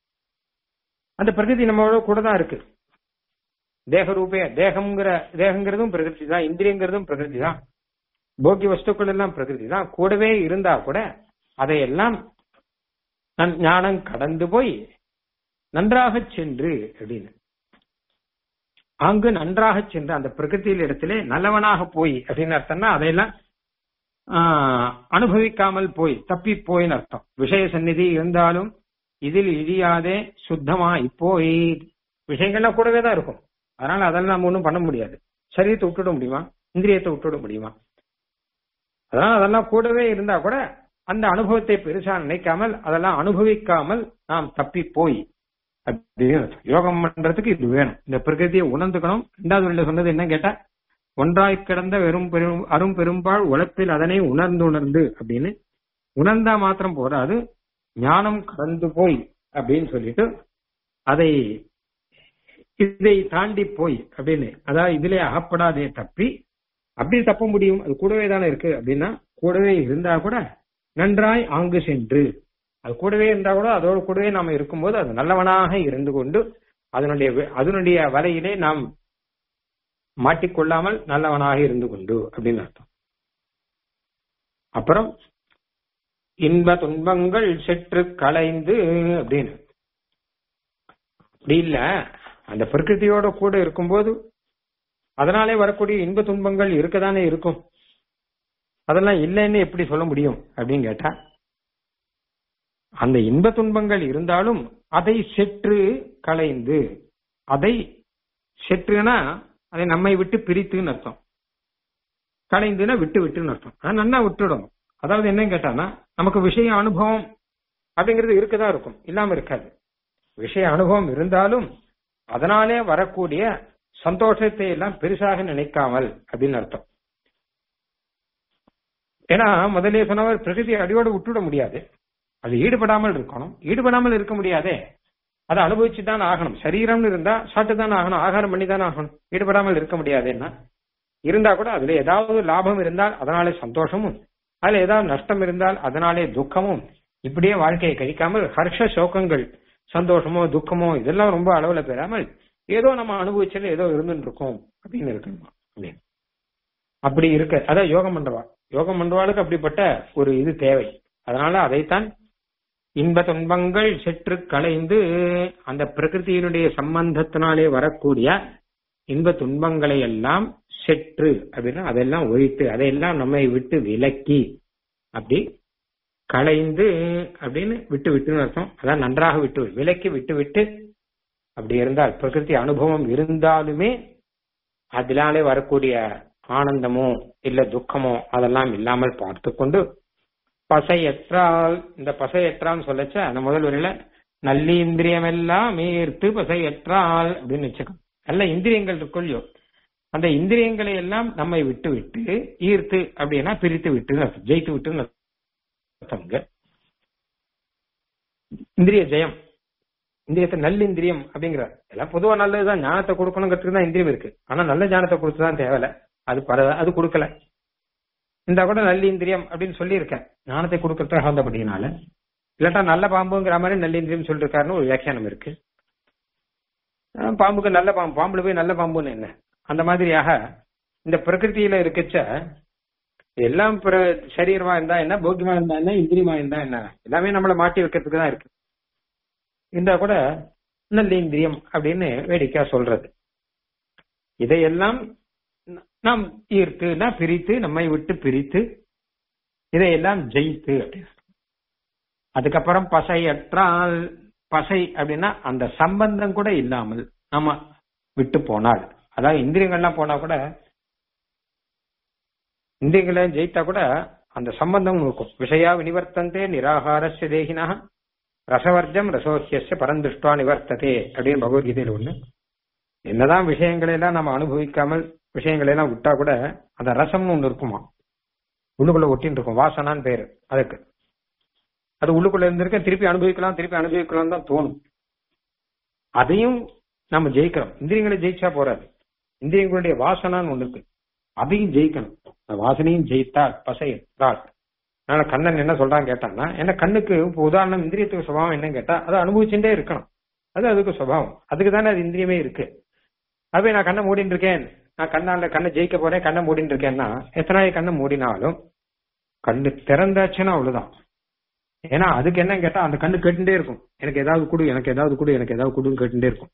அந்த பிரகிருதி நம்மளோட கூட தான் இருக்கு தேக ரூபே தேகம்ங்கிற தேகங்கிறதும் பிரகிருதி தான் இந்திரியங்கிறதும் பிரகிருதி தான் போக்கிய வஸ்துக்கள் எல்லாம் பிரகிருதி தான் கூடவே இருந்தா கூட அதையெல்லாம் நன்- ஞானம் கடந்து போய் நன்றாக சென்று அப்படின்னு அங்கு நன்றாக சென்று அந்த பிரகிருதியில் இடத்திலே நல்லவனாக போய் அப்படின்னு அர்த்தம்னா அதையெல்லாம் ஆஹ், அனுபவிக்காமல் போய் தப்பி போயின்னு அர்த்தம் விஷய சந்நிதி இருந்தாலும் இதில் இழியாதே சுத்தமா இப்போ விஷயங்கள்லாம் கூடவே தான் இருக்கும் அதனால அதெல்லாம் நம்ம ஒன்றும் பண்ண முடியாது சரீரத்தை விட்டுட முடியுமா இந்திரியத்தை விட்டுட முடியுமா அதனால அதெல்லாம் கூடவே இருந்தா கூட அந்த அனுபவத்தை பெருசா நினைக்காமல் அதெல்லாம் அனுபவிக்காமல் நாம் தப்பி போய் அப்படின்னு அர்த்தம். யோகம் பண்றதுக்கு இது வேணும் இந்த பிரகிருதியை உணர்ந்துக்கணும் ரெண்டாவது வழியில சொன்னது என்ன கேட்டா ஒன்றாய் கிடந்த வெறும் பெரும் அரும் பெரும்பால் உழைப்பில் அதனை உணர்ந்து உணர்ந்து அப்படின்னு உணர்ந்தா மாத்திரம் போதாது ஞானம் கடந்து போய் அப்படின்னு சொல்லிட்டு அதை இதை தாண்டி போய் அப்படின்னு அதாவது இதிலே அகப்படாதே தப்பி அப்படி தப்ப முடியும் அது கூடவே தானே இருக்கு அப்படின்னா கூடவே இருந்தா கூட நன்றாய் ஆங்கு சென்று அது கூடவே இருந்தா கூட அதோடு கூடவே நாம இருக்கும்போது அது நல்லவனாக இருந்து கொண்டு அதனுடைய வி- அதனுடைய வலையிலே நாம் மாட்டிக்கொள்ளாமல் நல்லவனாக இருந்து கொண்டு அப்படின்னு அர்த்தம் அப்புறம் இன்ப துன்பங்கள் செற்று களைந்து அப்படின்னு அப்படி இல்ல அந்த பிரகிருதியோட கூட இருக்கும்போது அதனாலே வரக்கூடிய இன்ப துன்பங்கள் இருக்கதானே இருக்கும் அதெல்லாம் இல்லைன்னு எப்படி சொல்ல முடியும் அப்படின்னு கேட்டா அந்த இன்ப துன்பங்கள் இருந்தாலும் அதை செற்று களைந்து அதை செற்றுனா அதை நம்மை விட்டு பிரித்துன்னு அர்த்தம் களைந்துன்னா விட்டு விட்டுன்னு அர்த்தம் ஆனா நன்னா விட்டுடணும் அதாவது என்னன்னு கேட்டானா நமக்கு விஷய அனுபவம் அப்படிங்கிறது இருக்கதான் இருக்கும் இல்லாம இருக்காது விஷய அனுபவம் இருந்தாலும் அதனாலே வரக்கூடிய சந்தோஷத்தை எல்லாம் பெருசாக நினைக்காமல் அப்படின்னு அர்த்தம் ஏன்னா முதலே சொன்னவர் பிரகிருதி அடியோடு விட்டுவிட முடியாது அது ஈடுபடாமல் இருக்கணும் ஈடுபடாமல் இருக்க முடியாதே அதை அனுபவிச்சு தான் ஆகணும் சரீரம்னு இருந்தா சாப்பிட்டு தானே ஆகணும் ஆகாரம் பண்ணி தானே ஆகணும் ஈடுபடாமல் இருக்க முடியாதுன்னா இருந்தா கூட அதுல ஏதாவது லாபம் இருந்தால் அதனாலே சந்தோஷமும் அதுல ஏதாவது நஷ்டம் இருந்தால் அதனாலே துக்கமும் இப்படியே வாழ்க்கையை கழிக்காமல் ஹர்ஷ சோகங்கள் சந்தோஷமோ துக்கமோ இதெல்லாம் ரொம்ப அளவுல பெறாமல் ஏதோ நம்ம அனுபவிச்சல ஏதோ இருந்துட்டு இருக்கோம் அப்படின்னு இருக்கணுமா அப்படின்னு அப்படி இருக்க அதான் யோகம் பண்றவா யோகம் பண்றவாளுக்கு அப்படிப்பட்ட ஒரு இது தேவை அதனால அதைத்தான் இன்ப துன்பங்கள் செற்று களைந்து அந்த பிரகிருதியினுடைய சம்பந்தத்தினாலே வரக்கூடிய இன்ப துன்பங்களை எல்லாம் செற்று அப்படின்னா அதெல்லாம் ஒழித்து அதையெல்லாம் நம்மை விட்டு விலக்கி அப்படி களைந்து அப்படின்னு விட்டு விட்டுன்னு அர்த்தம் அதான் நன்றாக விட்டு விலக்கி விட்டு விட்டு அப்படி இருந்தால் பிரகிருதி அனுபவம் இருந்தாலுமே அதனாலே வரக்கூடிய ஆனந்தமோ இல்ல துக்கமோ அதெல்லாம் இல்லாமல் பார்த்து கொண்டு பசையற்றால் இந்த பசையற்றான்னு சொல்லச்ச அந்த முதல் வரையில நல்லீந்திரியம் எல்லாம் ஈர்த்து பசையற்றால் அப்படின்னு வச்சுக்கோம் நல்ல இந்திரியங்கள் இருக்குள்ளோ அந்த இந்திரியங்களை எல்லாம் நம்மை விட்டு விட்டு ஈர்த்து அப்படின்னா பிரித்து விட்டு அர்த்தம் ஜெயித்து விட்டு அர்த்தம்ங்க இந்திரிய ஜெயம் இந்திரியத்தை நல்லிந்திரியம் அப்படிங்கிறார் எல்லாம் பொதுவா நல்லதுதான் ஞானத்தை கொடுக்கணுங்கிறதுக்கு தான் இந்திரியம் இருக்கு ஆனா நல்ல ஞானத்தை கொடுத்துதான் தேவையில்ல அது பர அது கொடுக்கல இந்த கூட நல்லிந்திரியம் அப்படின்னு சொல்லியிருக்கேன் ஞானத்தை கொடுக்கறதுக்காக வந்தபடினால இல்லாட்டா நல்ல பாம்புங்கிற மாதிரி நல்லிந்திரியம் சொல்லிருக்காருன்னு ஒரு வியாக்கியானம் இருக்கு பாம்புக்கு நல்ல பாம்பு பாம்புல போய் நல்ல பாம்புன்னு என்ன அந்த மாதிரியாக இந்த பிரகிருதியில இருக்கச்ச எல்லாம் சரீரமா இருந்தா என்ன போக்கியமா இருந்தா என்ன இந்திரியமா இருந்தா என்ன எல்லாமே நம்மள மாட்டி வைக்கிறதுக்கு தான் இருக்கு இருந்தா கூட நல்ல இந்திரியம் அப்படின்னு வேடிக்கையா சொல்றது இதையெல்லாம் நாம் ஈர்த்துனா பிரித்து நம்மை விட்டு பிரித்து இதையெல்லாம் ஜெயித்து அப்படின்னு அதுக்கப்புறம் பசையற்றால் பசை அப்படின்னா அந்த சம்பந்தம் கூட இல்லாமல் நம்ம விட்டு போனால் அதாவது இந்திரியங்கள்லாம் போனா கூட இந்திரியங்களை ஜெயித்தா கூட அந்த சம்பந்தம் இருக்கும் விஷயா வினிவர்த்தந்தே நிராகாரஸ்ய தேகினா ரசவர்ஜம் ரசோஹியஸ்ய பரந்துஷ்டுவா நிவர்த்ததே அப்படின்னு பகவத்கீதையில ஒண்ணு என்னதான் விஷயங்களை எல்லாம் நம்ம அனுபவிக்காமல் விஷயங்களை எல்லாம் விட்டா கூட அந்த ரசம்னு ஒண்ணு இருக்குமா உள்ளுக்குள்ள ஒட்டின்னு இருக்கும் வாசனான்னு பேரு அதுக்கு அது உள்ளுக்குள்ள இருந்திருக்க திருப்பி அனுபவிக்கலாம் திருப்பி அனுபவிக்கலாம் தான் தோணும் அதையும் நம்ம ஜெயிக்கிறோம் இந்திரியங்களை ஜெயிச்சா போறாது இந்திரியங்களுடைய வாசனான்னு ஒண்ணு இருக்கு அதையும் ஜெயிக்கணும் அந்த வாசனையும் ஜெயித்தால் பசை என்றால் அதனால கண்ணன் என்ன சொல்றான் கேட்டான்னா என்ன கண்ணுக்கு இப்போ உதாரணம் இந்திரியத்துக்கு சுபாவம் என்னன்னு கேட்டா அதை அனுபவிச்சுட்டே இருக்கணும் அது அதுக்கு சுபாவம் அதுக்கு தானே அது இந்திரியமே இருக்கு அதுவே நான் கண்ணை மூடின்னு இருக்கேன் நான் கண்ணால கண்ணை ஜெயிக்க போறேன் கண்ணை மூடின்னு இருக்கேன்னா எத்தனை நாள் கண்ணை மூடினாலும் கண்ணு திறந்தாச்சுன்னா அவ்வளவுதான் ஏன்னா அதுக்கு என்ன கேட்டா அந்த கண்ணு கேட்டுட்டே இருக்கும் எனக்கு ஏதாவது கொடு எனக்கு ஏதாவது கொடு எனக்கு ஏதாவது கொடுன்னு கேட்டுட்டே இருக்கும்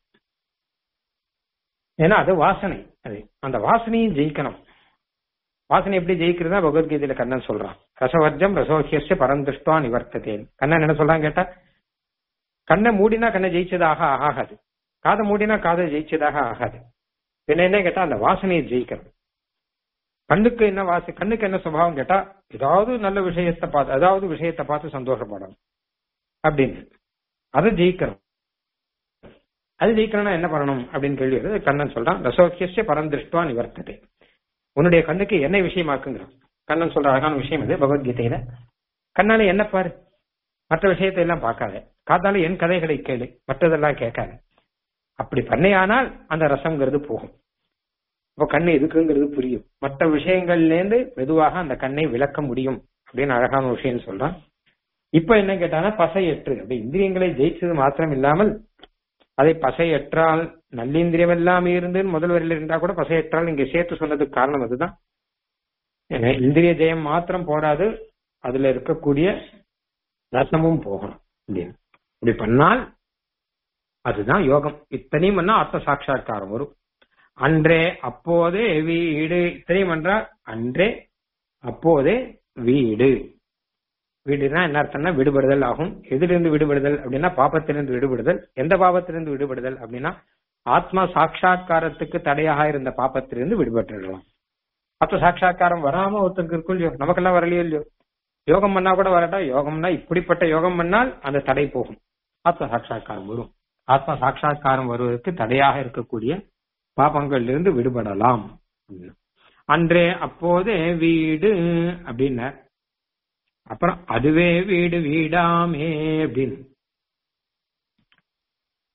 ஏன்னா அது வாசனை அது அந்த வாசனையும் ஜெயிக்கணும் வாசனை எப்படி ஜெயிக்கிறதா பகவத்கீதையில கண்ணன் சொல்றான் ரசவர்ஜம் ரசோஹியஸ்ய பரந்துஷ்டுவா நிவர்த்ததேன் கண்ணன் என்ன சொல்றான் கேட்டா கண்ணை மூடினா கண்ணை ஜெயிச்சதாக ஆகாது காதை மூடினா காதை ஜெயிச்சதாக ஆகாது பின்ன என்ன கேட்டா அந்த வாசனையை ஜெயிக்கணும் கண்ணுக்கு என்ன வாசி கண்ணுக்கு என்ன சுபாவம் கேட்டா ஏதாவது நல்ல விஷயத்தை பார்த்து ஏதாவது விஷயத்தை பார்த்து சந்தோஷப்படணும் அப்படின்னு அதை ஜெயிக்கணும் அது ஜெயிக்கணும்னா என்ன பண்ணணும் அப்படின்னு கேள்வி வருது கண்ணன் சொல்றான் ரசோக்கிய பரந்திருஷ்டுவா நிவர்த்ததே உன்னுடைய கண்ணுக்கு என்ன விஷயமாக்குங்கிறான் கண்ணன் சொல்ற அழகான விஷயம் இது பகவத்கீதையில கண்ணால என்ன பாரு மற்ற விஷயத்தை எல்லாம் பார்க்காத காத்தால என் கதைகளை கேளு மற்றதெல்லாம் கேட்காத அப்படி பண்ணையானால் அந்த ரசம்ங்கிறது போகும் அப்ப கண்ணு எதுக்குங்கிறது புரியும் மற்ற விஷயங்கள்ல இருந்து மெதுவாக அந்த கண்ணை விளக்க முடியும் அப்படின்னு அழகான விஷயம் சொல்றான் இப்ப என்ன கேட்டானா பசையற்று அப்படி இந்திரியங்களை ஜெயிச்சது மாத்திரம் இல்லாமல் அதை பசையற்றால் நல்லிந்திரியம் எல்லாம் இருந்து முதல் வரையில் இருந்தா கூட பசையற்றால் இங்க சேர்த்து சொன்னதுக்கு காரணம் அதுதான் இந்திரிய ஜெயம் மாத்திரம் போராது அதுல இருக்கக்கூடிய ரசமும் போகணும் அப்படின்னு இப்படி பண்ணால் அதுதான் யோகம் இத்தனையும் பண்ணா ஆத்ம சாட்சா்காரம் வரும் அன்றே அப்போதே வீடு இத்தனையும் என்றால் அன்றே அப்போதே வீடு வீடுனா என்ன அர்த்தம்னா விடுபடுதல் ஆகும் எதிலிருந்து விடுபடுதல் அப்படின்னா பாபத்திலிருந்து விடுபடுதல் எந்த பாபத்திலிருந்து விடுபடுதல் அப்படின்னா ஆத்மா சாட்சா்காரத்துக்கு தடையாக இருந்த பாப்பத்திலிருந்து விடுபட்டுடலாம் ஆத்ம சாட்சா்காரம் வராம ஒருத்தருக்கு இருக்கும் இல்லையோ நமக்கெல்லாம் வரலையோ இல்லையோ யோகம் பண்ணா கூட வரட்டா யோகம்னா இப்படிப்பட்ட யோகம் பண்ணால் அந்த தடை போகும் ஆத்ம சாட்சா்காரம் வரும் ஆத்ம சாட்சா்காரம் வருவதற்கு தடையாக இருக்கக்கூடிய பாபங்கள்ல இருந்து விடுபடலாம் அன்றே அப்போதே வீடு அப்படின்னார் அப்புறம் அதுவே வீடு வீடாமே அப்படின்னு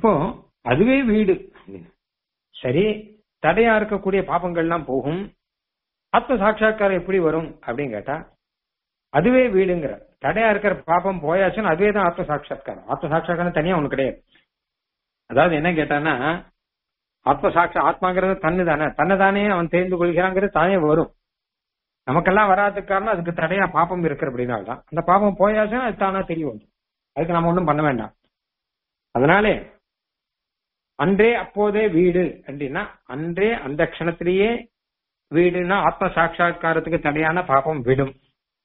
அப்போ அதுவே வீடு சரி தடையா இருக்கக்கூடிய பாபங்கள்லாம் போகும் ஆத்ம சாட்சா்காரம் எப்படி வரும் அப்படின்னு கேட்டா அதுவே வீடுங்கிற தடையா இருக்கிற பாபம் போயாச்சுன்னா அதுவே தான் ஆத்ம சாட்சா்காரம் ஆத்ம சாட்சா்காரம் தனியா ஒண்ணு கிடையாது அதாவது என்ன கேட்டான்னா ஆத்ம சாட்சா ஆத்மாங்கிறது தன்னு தானே தன்னை தானே அவன் தெரிந்து கொள்கிறாங்கிறது தானே வரும் நமக்கெல்லாம் வராதுக்கு காரணம் அதுக்கு தடையா பாப்பம் இருக்கிற அப்படின்னால தான் அந்த பாப்பம் போயாச்சுன்னா அது தானா தெரிய வரும் அதுக்கு நம்ம ஒண்ணும் பண்ண வேண்டாம் அதனாலே அன்றே அப்போதே வீடு அப்படின்னா அன்றே அந்த க்ஷணத்திலேயே வீடுனா ஆத்ம சாட்சா்காரத்துக்கு தடையான பாப்பம் விடும்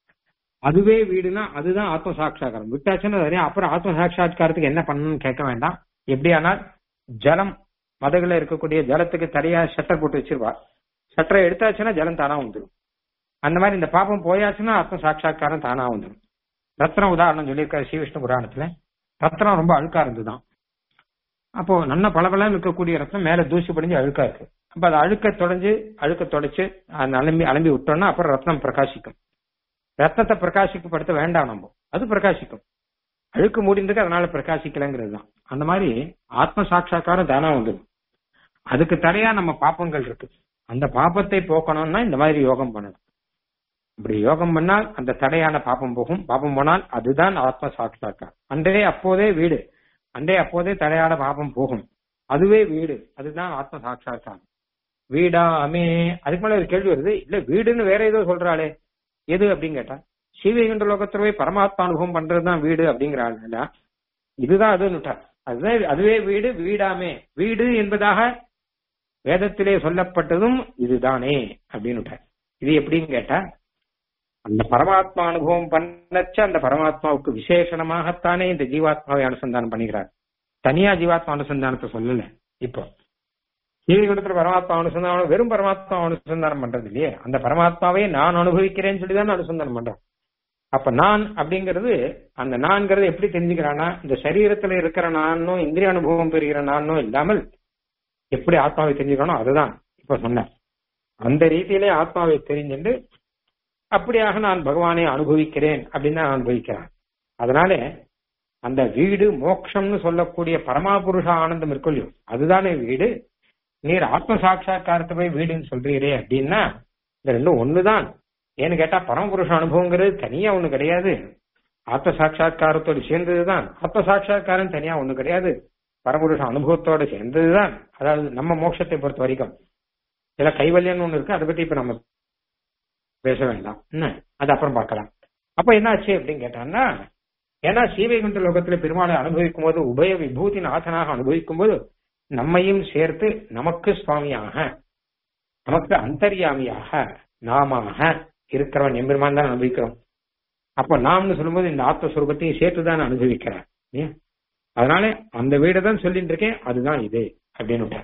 அதுவே வீடுனா அதுதான் ஆத்ம சாட்சா்காரம் விட்டாச்சுன்னா சரி, அப்புறம் ஆத்ம சாட்சா்காரத்துக்கு என்ன பண்ணணும்னு கேட்க வேண்டாம் எப்படியானால் ஜலம் மதகுல இருக்கக்கூடிய ஜலத்துக்கு தடையா ஷட்டர் போட்டு வச்சிருவா ஷட்டரை எடுத்தாச்சுன்னா ஜலம் தானா வந்துடும் அந்த மாதிரி இந்த பாப்பம் போயாச்சுன்னா ஆத்ம சாட்சா்காரம் தானா வந்துடும் ரத்னம் உதாரணம் சொல்லியிருக்காரு ஸ்ரீவிஷ்ணு புராணத்துல ரத்னம் ரொம்ப அழுக்கா இருந்துதான் அப்போ நல்ல பளபளன்னு இருக்கக்கூடிய ரத்னம் மேல தூசி படிஞ்சு அழுக்கா இருக்கு அப்ப அது அழுக்க தொடஞ்சு அழுக்க தொடச்சு அந்த அலம்பி அலம்பி விட்டோம்னா அப்புறம் ரத்னம் பிரகாசிக்கும் ரத்னத்தை பிரகாசிக்கப்படுத்த வேண்டாம் நம்ம அது பிரகாசிக்கும் அழுக்கு மூடிந்திருக்கு அதனால பிரகாசிக்கலங்கிறது தான் அந்த மாதிரி ஆத்ம சாட்சா்காரம் தானா வந்துடும் அதுக்கு தடையா நம்ம பாப்பங்கள் இருக்கு அந்த பாப்பத்தை போக்கணும்னா இந்த மாதிரி யோகம் பண்ணணும் இப்படி யோகம் பண்ணால் அந்த தடையான பாப்பம் போகும் பாப்பம் போனால் அதுதான் ஆத்ம சாட்சா்காரம் அன்றே அப்போதே வீடு அன்றே அப்போதே தடையான பாப்பம் போகும் அதுவே வீடு அதுதான் ஆத்ம சாட்சா்காரம் வீடாமே அதுக்கு மேல ஒரு கேள்வி வருது இல்ல வீடுன்னு வேற ஏதோ சொல்றாளே எது அப்படின்னு கேட்டா சீவைகுண்ட லோகத்துல போய் பரமாத்மா அனுபவம் பண்றதுதான் வீடு அப்படிங்கிறாள் இதுதான் அதுன்னு அதுதான் அதுவே வீடு வீடாமே வீடு என்பதாக வேதத்திலே சொல்லப்பட்டதும் இதுதானே அப்படின்னு இது எப்படின்னு கேட்டா அந்த பரமாத்மா அனுபவம் பண்ணச்ச அந்த பரமாத்மாவுக்கு விசேஷணமாகத்தானே இந்த ஜீவாத்மாவை அனுசந்தானம் பண்ணிக்கிறார் தனியா ஜீவாத்மா அனுசந்தானத்தை சொல்லல இப்போ ஜீவிகுடத்துல பரமாத்மா அனுசந்தானம் வெறும் பரமாத்மா அனுசந்தானம் பண்றது இல்லையே அந்த பரமாத்மாவை நான் அனுபவிக்கிறேன்னு சொல்லி தான் அனுசந்தானம் பண்றோம் அப்ப நான் அப்படிங்கிறது அந்த நான்கிறது எப்படி தெரிஞ்சுக்கிறானா இந்த சரீரத்துல இருக்கிற நானும் இந்திரிய அனுபவம் பெறுகிற நானும் இல்லாமல் எப்படி ஆத்மாவை தெரிஞ்சுக்கணும் அதுதான் இப்ப சொன்னேன் அந்த ரீதியிலே ஆத்மாவை தெரிஞ்சுட்டு அப்படியாக நான் பகவானை அனுபவிக்கிறேன் அப்படின்னு தான் அனுபவிக்கிறேன் அதனால அந்த வீடு மோட்சம்னு சொல்லக்கூடிய பரமாபுருஷ ஆனந்தம் இருக்கும் இல்லையோ அதுதானே வீடு நீர் ஆத்ம சாட்சா்காரத்தை போய் வீடுன்னு சொல்றீரே அப்படின்னா இந்த ரெண்டும் ஒண்ணுதான் ஏன்னு கேட்டா பரமபுருஷ அனுபவங்கிறது தனியா ஒண்ணு கிடையாது ஆத்ம சாட்சா்காரத்தோடு சேர்ந்ததுதான் ஆத்ம சாட்சா்காரம் தனியா ஒண்ணு கிடையாது பரமபுருஷ அனுபவத்தோட சேர்ந்ததுதான் அதாவது நம்ம மோட்சத்தை பொறுத்த வரைக்கும் இதுல கைவல்யம்னு ஒண்ணு இருக்கு அதை பத்தி இப்ப நம்ம பேச வேண்டாம் என்ன அது அப்புறம் பார்க்கலாம் அப்ப என்னாச்சு அப்படின்னு கேட்டான்னா ஏன்னா சீவைகுண்ட லோகத்துல பெருமாளை அனுபவிக்கும் போது உபய விபூதி நாதனாக அனுபவிக்கும் போது நம்மையும் சேர்த்து நமக்கு சுவாமியாக நமக்கு அந்தர்யாமியாக நாமாக இருக்கிறவன் எம்பெருமான் தான் அனுபவிக்கிறோம் அப்ப நாம்னு சொல்லும்போது இந்த ஆத்மஸ்வரூபத்தையும் சேர்த்து தான் அனுபவிக்கிறேன் இல்லையா? அதனால அந்த வீடை தான் சொல்லிட்டு இருக்கேன் அதுதான் இது அப்படின்னு விட்டார்.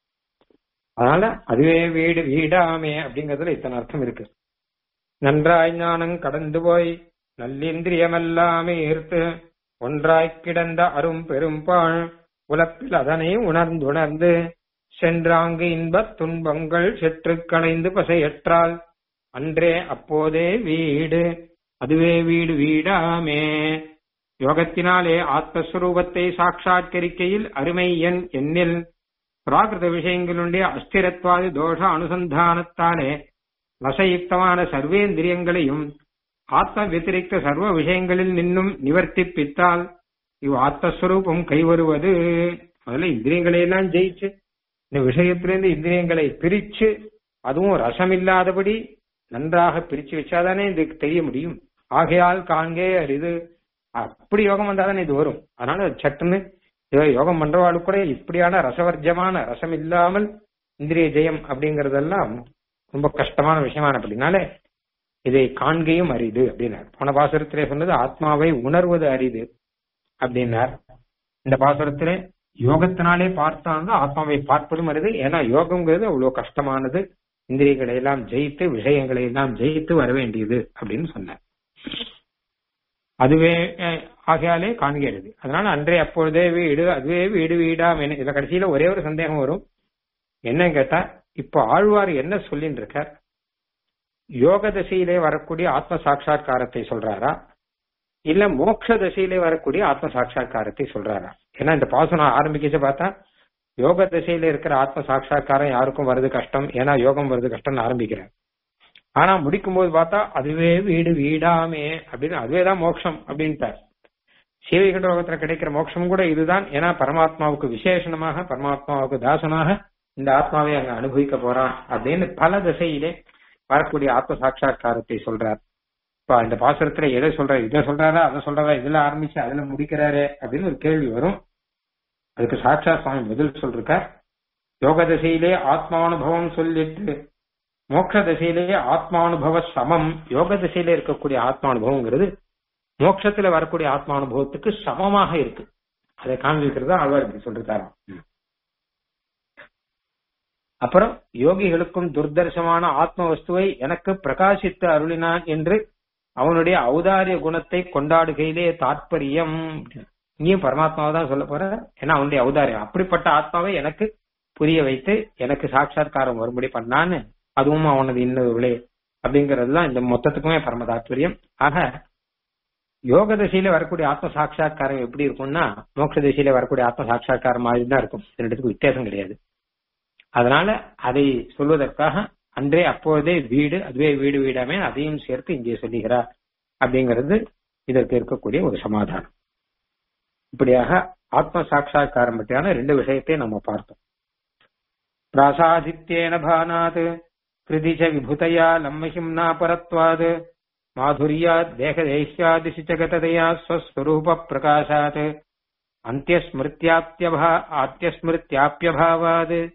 அதனால அதுவே வீடு வீடாமே அப்படிங்கறதுல இத்தனை அர்த்தம் இருக்கு நன்றாய் ஞானம் கடந்து போய் நல்லிந்திரியமெல்லாமே ஈர்த்து ஒன்றாய்க் கிடந்த அரும் பெரும்பாழ் உலப்பில் அதனை உணர்ந்துணர்ந்து சென்றாங்கு இன்பத் துன்பங்கள் செற்றுக் களைந்து பசையற்றால் அன்றே அப்போதே வீடு அதுவே வீடு வீடாமே யோகத்தினாலே ஆத்மஸ்வரூபத்தை சாட்சாத்கரிக்கையில் அருமை என் எண்ணில் பிராகிருத விஷயங்களுடைய அஸ்திரத்வாதி தோஷ அனுசந்தானத்தாலே வசயுக்தமான சர்வேந்திரியங்களையும் ஆத்ம வத்திரிக்த சர்வ விஷயங்களில் நின்னும் நிவர்த்திப்பித்தால் இவ் ஆத்மஸ்வரூபம் கைவருவது முதல்ல இந்திரியங்களை எல்லாம் ஜெயிச்சு இந்த விஷயத்திலிருந்து இந்திரியங்களை பிரிச்சு அதுவும் ரசமில்லாதபடி நன்றாக பிரிச்சு வச்சாதானே இதுக்கு தெரிய முடியும் ஆகையால் காண்கே அரிது அப்படி யோகம் வந்தாதானே இது வரும் அதனால சட்டுன்னு இதோ யோகம் பண்றவாளுக்கு கூட இப்படியான ரசவர்ஜமான ரசம் இல்லாமல் இந்திரிய ஜெயம் அப்படிங்கறதெல்லாம் ரொம்ப கஷ்டமான விஷயமான அப்படின்னாலே இதை காண்கையும் அரிது அப்படின்னார் போன பாசுரத்திலே சொன்னது ஆத்மாவை உணர்வது அரிது அப்படின்னார் இந்த பாசுரத்திலே யோகத்தினாலே பார்த்தாலும் ஆத்மாவை பார்ப்பதும் அரிது ஏன்னா யோகம்ங்கிறது அவ்வளவு கஷ்டமானது இந்திரியங்களை எல்லாம் ஜெயித்து விஷயங்களை எல்லாம் ஜெயித்து வர வேண்டியது அப்படின்னு சொன்னார் அதுவே அஹ், ஆகையாலே காண்கிறது அதனால அன்றே அப்பொழுதே வீடு அதுவே வீடு வீடாம் என்ன இதுல கடைசியில ஒரே ஒரு சந்தேகம் வரும் என்னன்னு கேட்டா இப்போ ஆழ்வார் என்ன சொல்லின்னு இருக்கார் யோக தசையிலே வரக்கூடிய ஆத்ம சாட்சா்காரத்தை சொல்றாரா இல்ல மோட்ச தசையிலே வரக்கூடிய ஆத்ம சாட்சா்காரத்தை சொல்றாரா ஏன்னா இந்த பாசனம் ஆரம்பிக்கச்சு பார்த்தா யோக திசையில இருக்கிற ஆத்ம சாட்சா்காரம் யாருக்கும் வருது கஷ்டம் ஏன்னா யோகம் வருது கஷ்டம்னு ஆரம்பிக்கிறார் ஆனா முடிக்கும் போது பார்த்தா அதுவே வீடு வீடாமே அப்படின்னு அதுவே தான் மோட்சம் அப்படின்ட்டார் சீவைகண்ட லோகத்துல கிடைக்கிற மோட்சம் கூட இதுதான் ஏன்னா பரமாத்மாவுக்கு விசேஷணமாக பரமாத்மாவுக்கு தாசனாக இந்த ஆத்மாவை அங்க அனுபவிக்க போறான் அப்படின்னு பல திசையிலே வரக்கூடிய ஆத்ம சாட்சா்காரத்தை சொல்றார் இப்ப இந்த பாசுரத்துல எதை சொல்றாரு இதை சொல்றாரா அதை சொல்றாரா இதுல ஆரம்பிச்சு அதுல முடிக்கிறாரு அப்படின்னு ஒரு கேள்வி வரும் அதுக்கு சாட்சா சுவாமி பதில் சொல்றார் யோக திசையிலே ஆத்மானுபவம் சொல்லிட்டு மோட்ச திசையிலேயே ஆத்மானுபவ சமம் யோக திசையில இருக்கக்கூடிய ஆத்மானுபவங்கிறது மோட்சத்துல வரக்கூடிய ஆத்மானுபவத்துக்கு சமமாக இருக்கு அதை காண்பிக்கிறது அவர் இப்படி சொல்றாராம் அப்புறம் யோகிகளுக்கும் துர்தர்சமான ஆத்ம வஸ்துவை எனக்கு பிரகாசித்து அருளினான் என்று அவனுடைய ஔதாரிய குணத்தை கொண்டாடுகையிலே தாற்பயம் இங்கேயும் பரமாத்மாவை தான் சொல்ல போற ஏன்னா அவனுடைய ஔதாரியம் அப்படிப்பட்ட ஆத்மாவை எனக்கு புரிய வைத்து எனக்கு சாட்சா்காரம் வரும்படி பண்ணான்னு அதுவும் அவனது இன்னொரு அப்படிங்கறதுதான் இந்த மொத்தத்துக்குமே பரம தாத்பரியம் ஆக யோக திசையில வரக்கூடிய ஆத்ம சாட்சா்காரம் எப்படி இருக்கும்னா மோட்ச திசையில வரக்கூடிய ஆத்ம சாட்சா்காரம் மாதிரி தான் இருக்கும் ரெண்டுத்துக்கும் வித்தியாசம் கிடையாது அதனால அதை சொல்வதற்காக அன்றே அப்போதே வீடு அதுவே வீடு வீடாமே அதையும் சேர்த்து இங்கே சொல்லுகிறார் அப்படிங்கிறது இதற்கு இருக்கக்கூடிய ஒரு சமாதானம் இப்படியாக ஆத்ம சாட்சா்காரம் பற்றியான ரெண்டு விஷயத்தை நம்ம பார்த்தோம் பிராசாதித்யேன பானாத் கிருதிச்ச விபுதையா லம்மஹிம்னா பரத்வாத் மாதுரியாத் தேகதேஷ்யாதிசி ஜகததையா ஸ்வஸ்வரூப பிரகாசாத் அந்தியஸ்மிருத்யாப்யபா ஆத்தியஸ்மிருத்யாப்யபாவாத்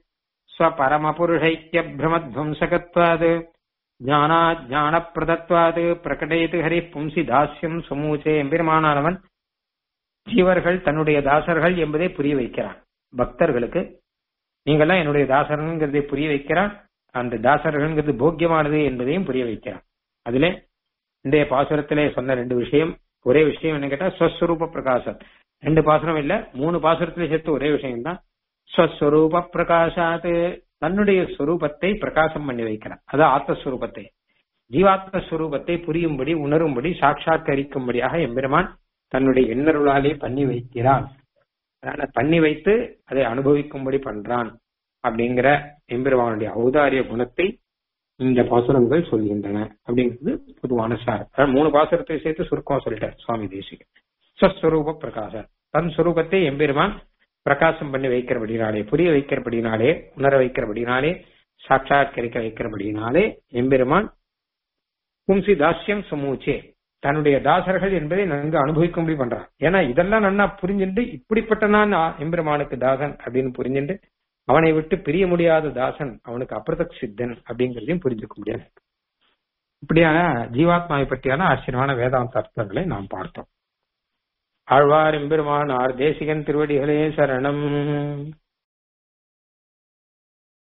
स्वपरमपुरुषैक्यभ्रमध्वंसकत्वात् ஞானாஜானப்பிரதத்வாது பிரகடயத்து ஹரி பும்சி தாஸ்யம் சுமூச்சே எம்பெருமானவன் ஜீவர்கள் தன்னுடைய தாசர்கள் என்பதை புரிய வைக்கிறான் பக்தர்களுக்கு நீங்கெல்லாம் என்னுடைய தாசர்கள்ங்கிறதை புரிய வைக்கிறான் அந்த தாசர்கள்ங்கிறது போக்கியமானது என்பதையும் புரிய வைக்கிறான் அதிலே இன்றைய பாசுரத்திலே சொன்ன ரெண்டு விஷயம் ஒரே விஷயம் என்ன கேட்டா ஸ்வஸ்வரூப பிரகாசம் ரெண்டு பாசுரம் இல்ல மூணு பாசுரத்திலே சேர்த்து ஒரே விஷயம் தான் ஸ்வஸ்வரூப பிரகாசாத் தன்னுடைய ஸ்வரூபத்தை பிரகாசம் பண்ணி வைக்கிறான் அது ஆத்மஸ்வரூபத்தை ஜீவாத்மஸ்வரூபத்தை புரியும்படி உணரும்படி சாட்சாத்கரிக்கும்படியாக எம்பெருமான் தன்னுடைய எண்ணருளாலே பண்ணி வைக்கிறான் அதனால பண்ணி வைத்து அதை அனுபவிக்கும்படி பண்றான் அப்படிங்கிற எம்பெருமானுடைய ஔதாரிய குணத்தை இந்த பாசுரங்கள் சொல்கின்றன அப்படிங்கிறது பொதுவான சார் அதாவது மூணு பாசுரத்தை சேர்த்து சுருக்கம் சொல்லிட்டார் சுவாமி தேசிகன் ஸ்வஸ்வரூப பிரகாசம் தன் சுரூபத்தை எம்பெருமான் பிரகாசம் பண்ணி வைக்கிறபடினாலே புரிய வைக்கிறபடினாலே உணர வைக்கிறபடினாலே சாட்சாத்கரிக்க வைக்கிறபடினாலே எம்பெருமான் பும்சி தாஸ்யம் சமூச்சே தன்னுடைய தாசர்கள் என்பதை நன்கு அனுபவிக்கும்படி பண்றான் ஏன்னா இதெல்லாம் நன்னா புரிஞ்சுட்டு இப்படிப்பட்ட நான் எம்பெருமானுக்கு தாசன் அப்படின்னு புரிஞ்சுட்டு அவனை விட்டு பிரிய முடியாத தாசன் அவனுக்கு அப்பிரதக் சித்தன் அப்படிங்கறதையும் புரிஞ்சுக்க முடியாது இப்படியான ஜீவாத்மாவை பற்றியான ஆச்சரியமான வேதாந்த அர்த்தங்களை நாம் பார்த்தோம் ஆழ்வார் எம்பெருமான் ஆர் தேசிகன் திருவடிகளே சரணம்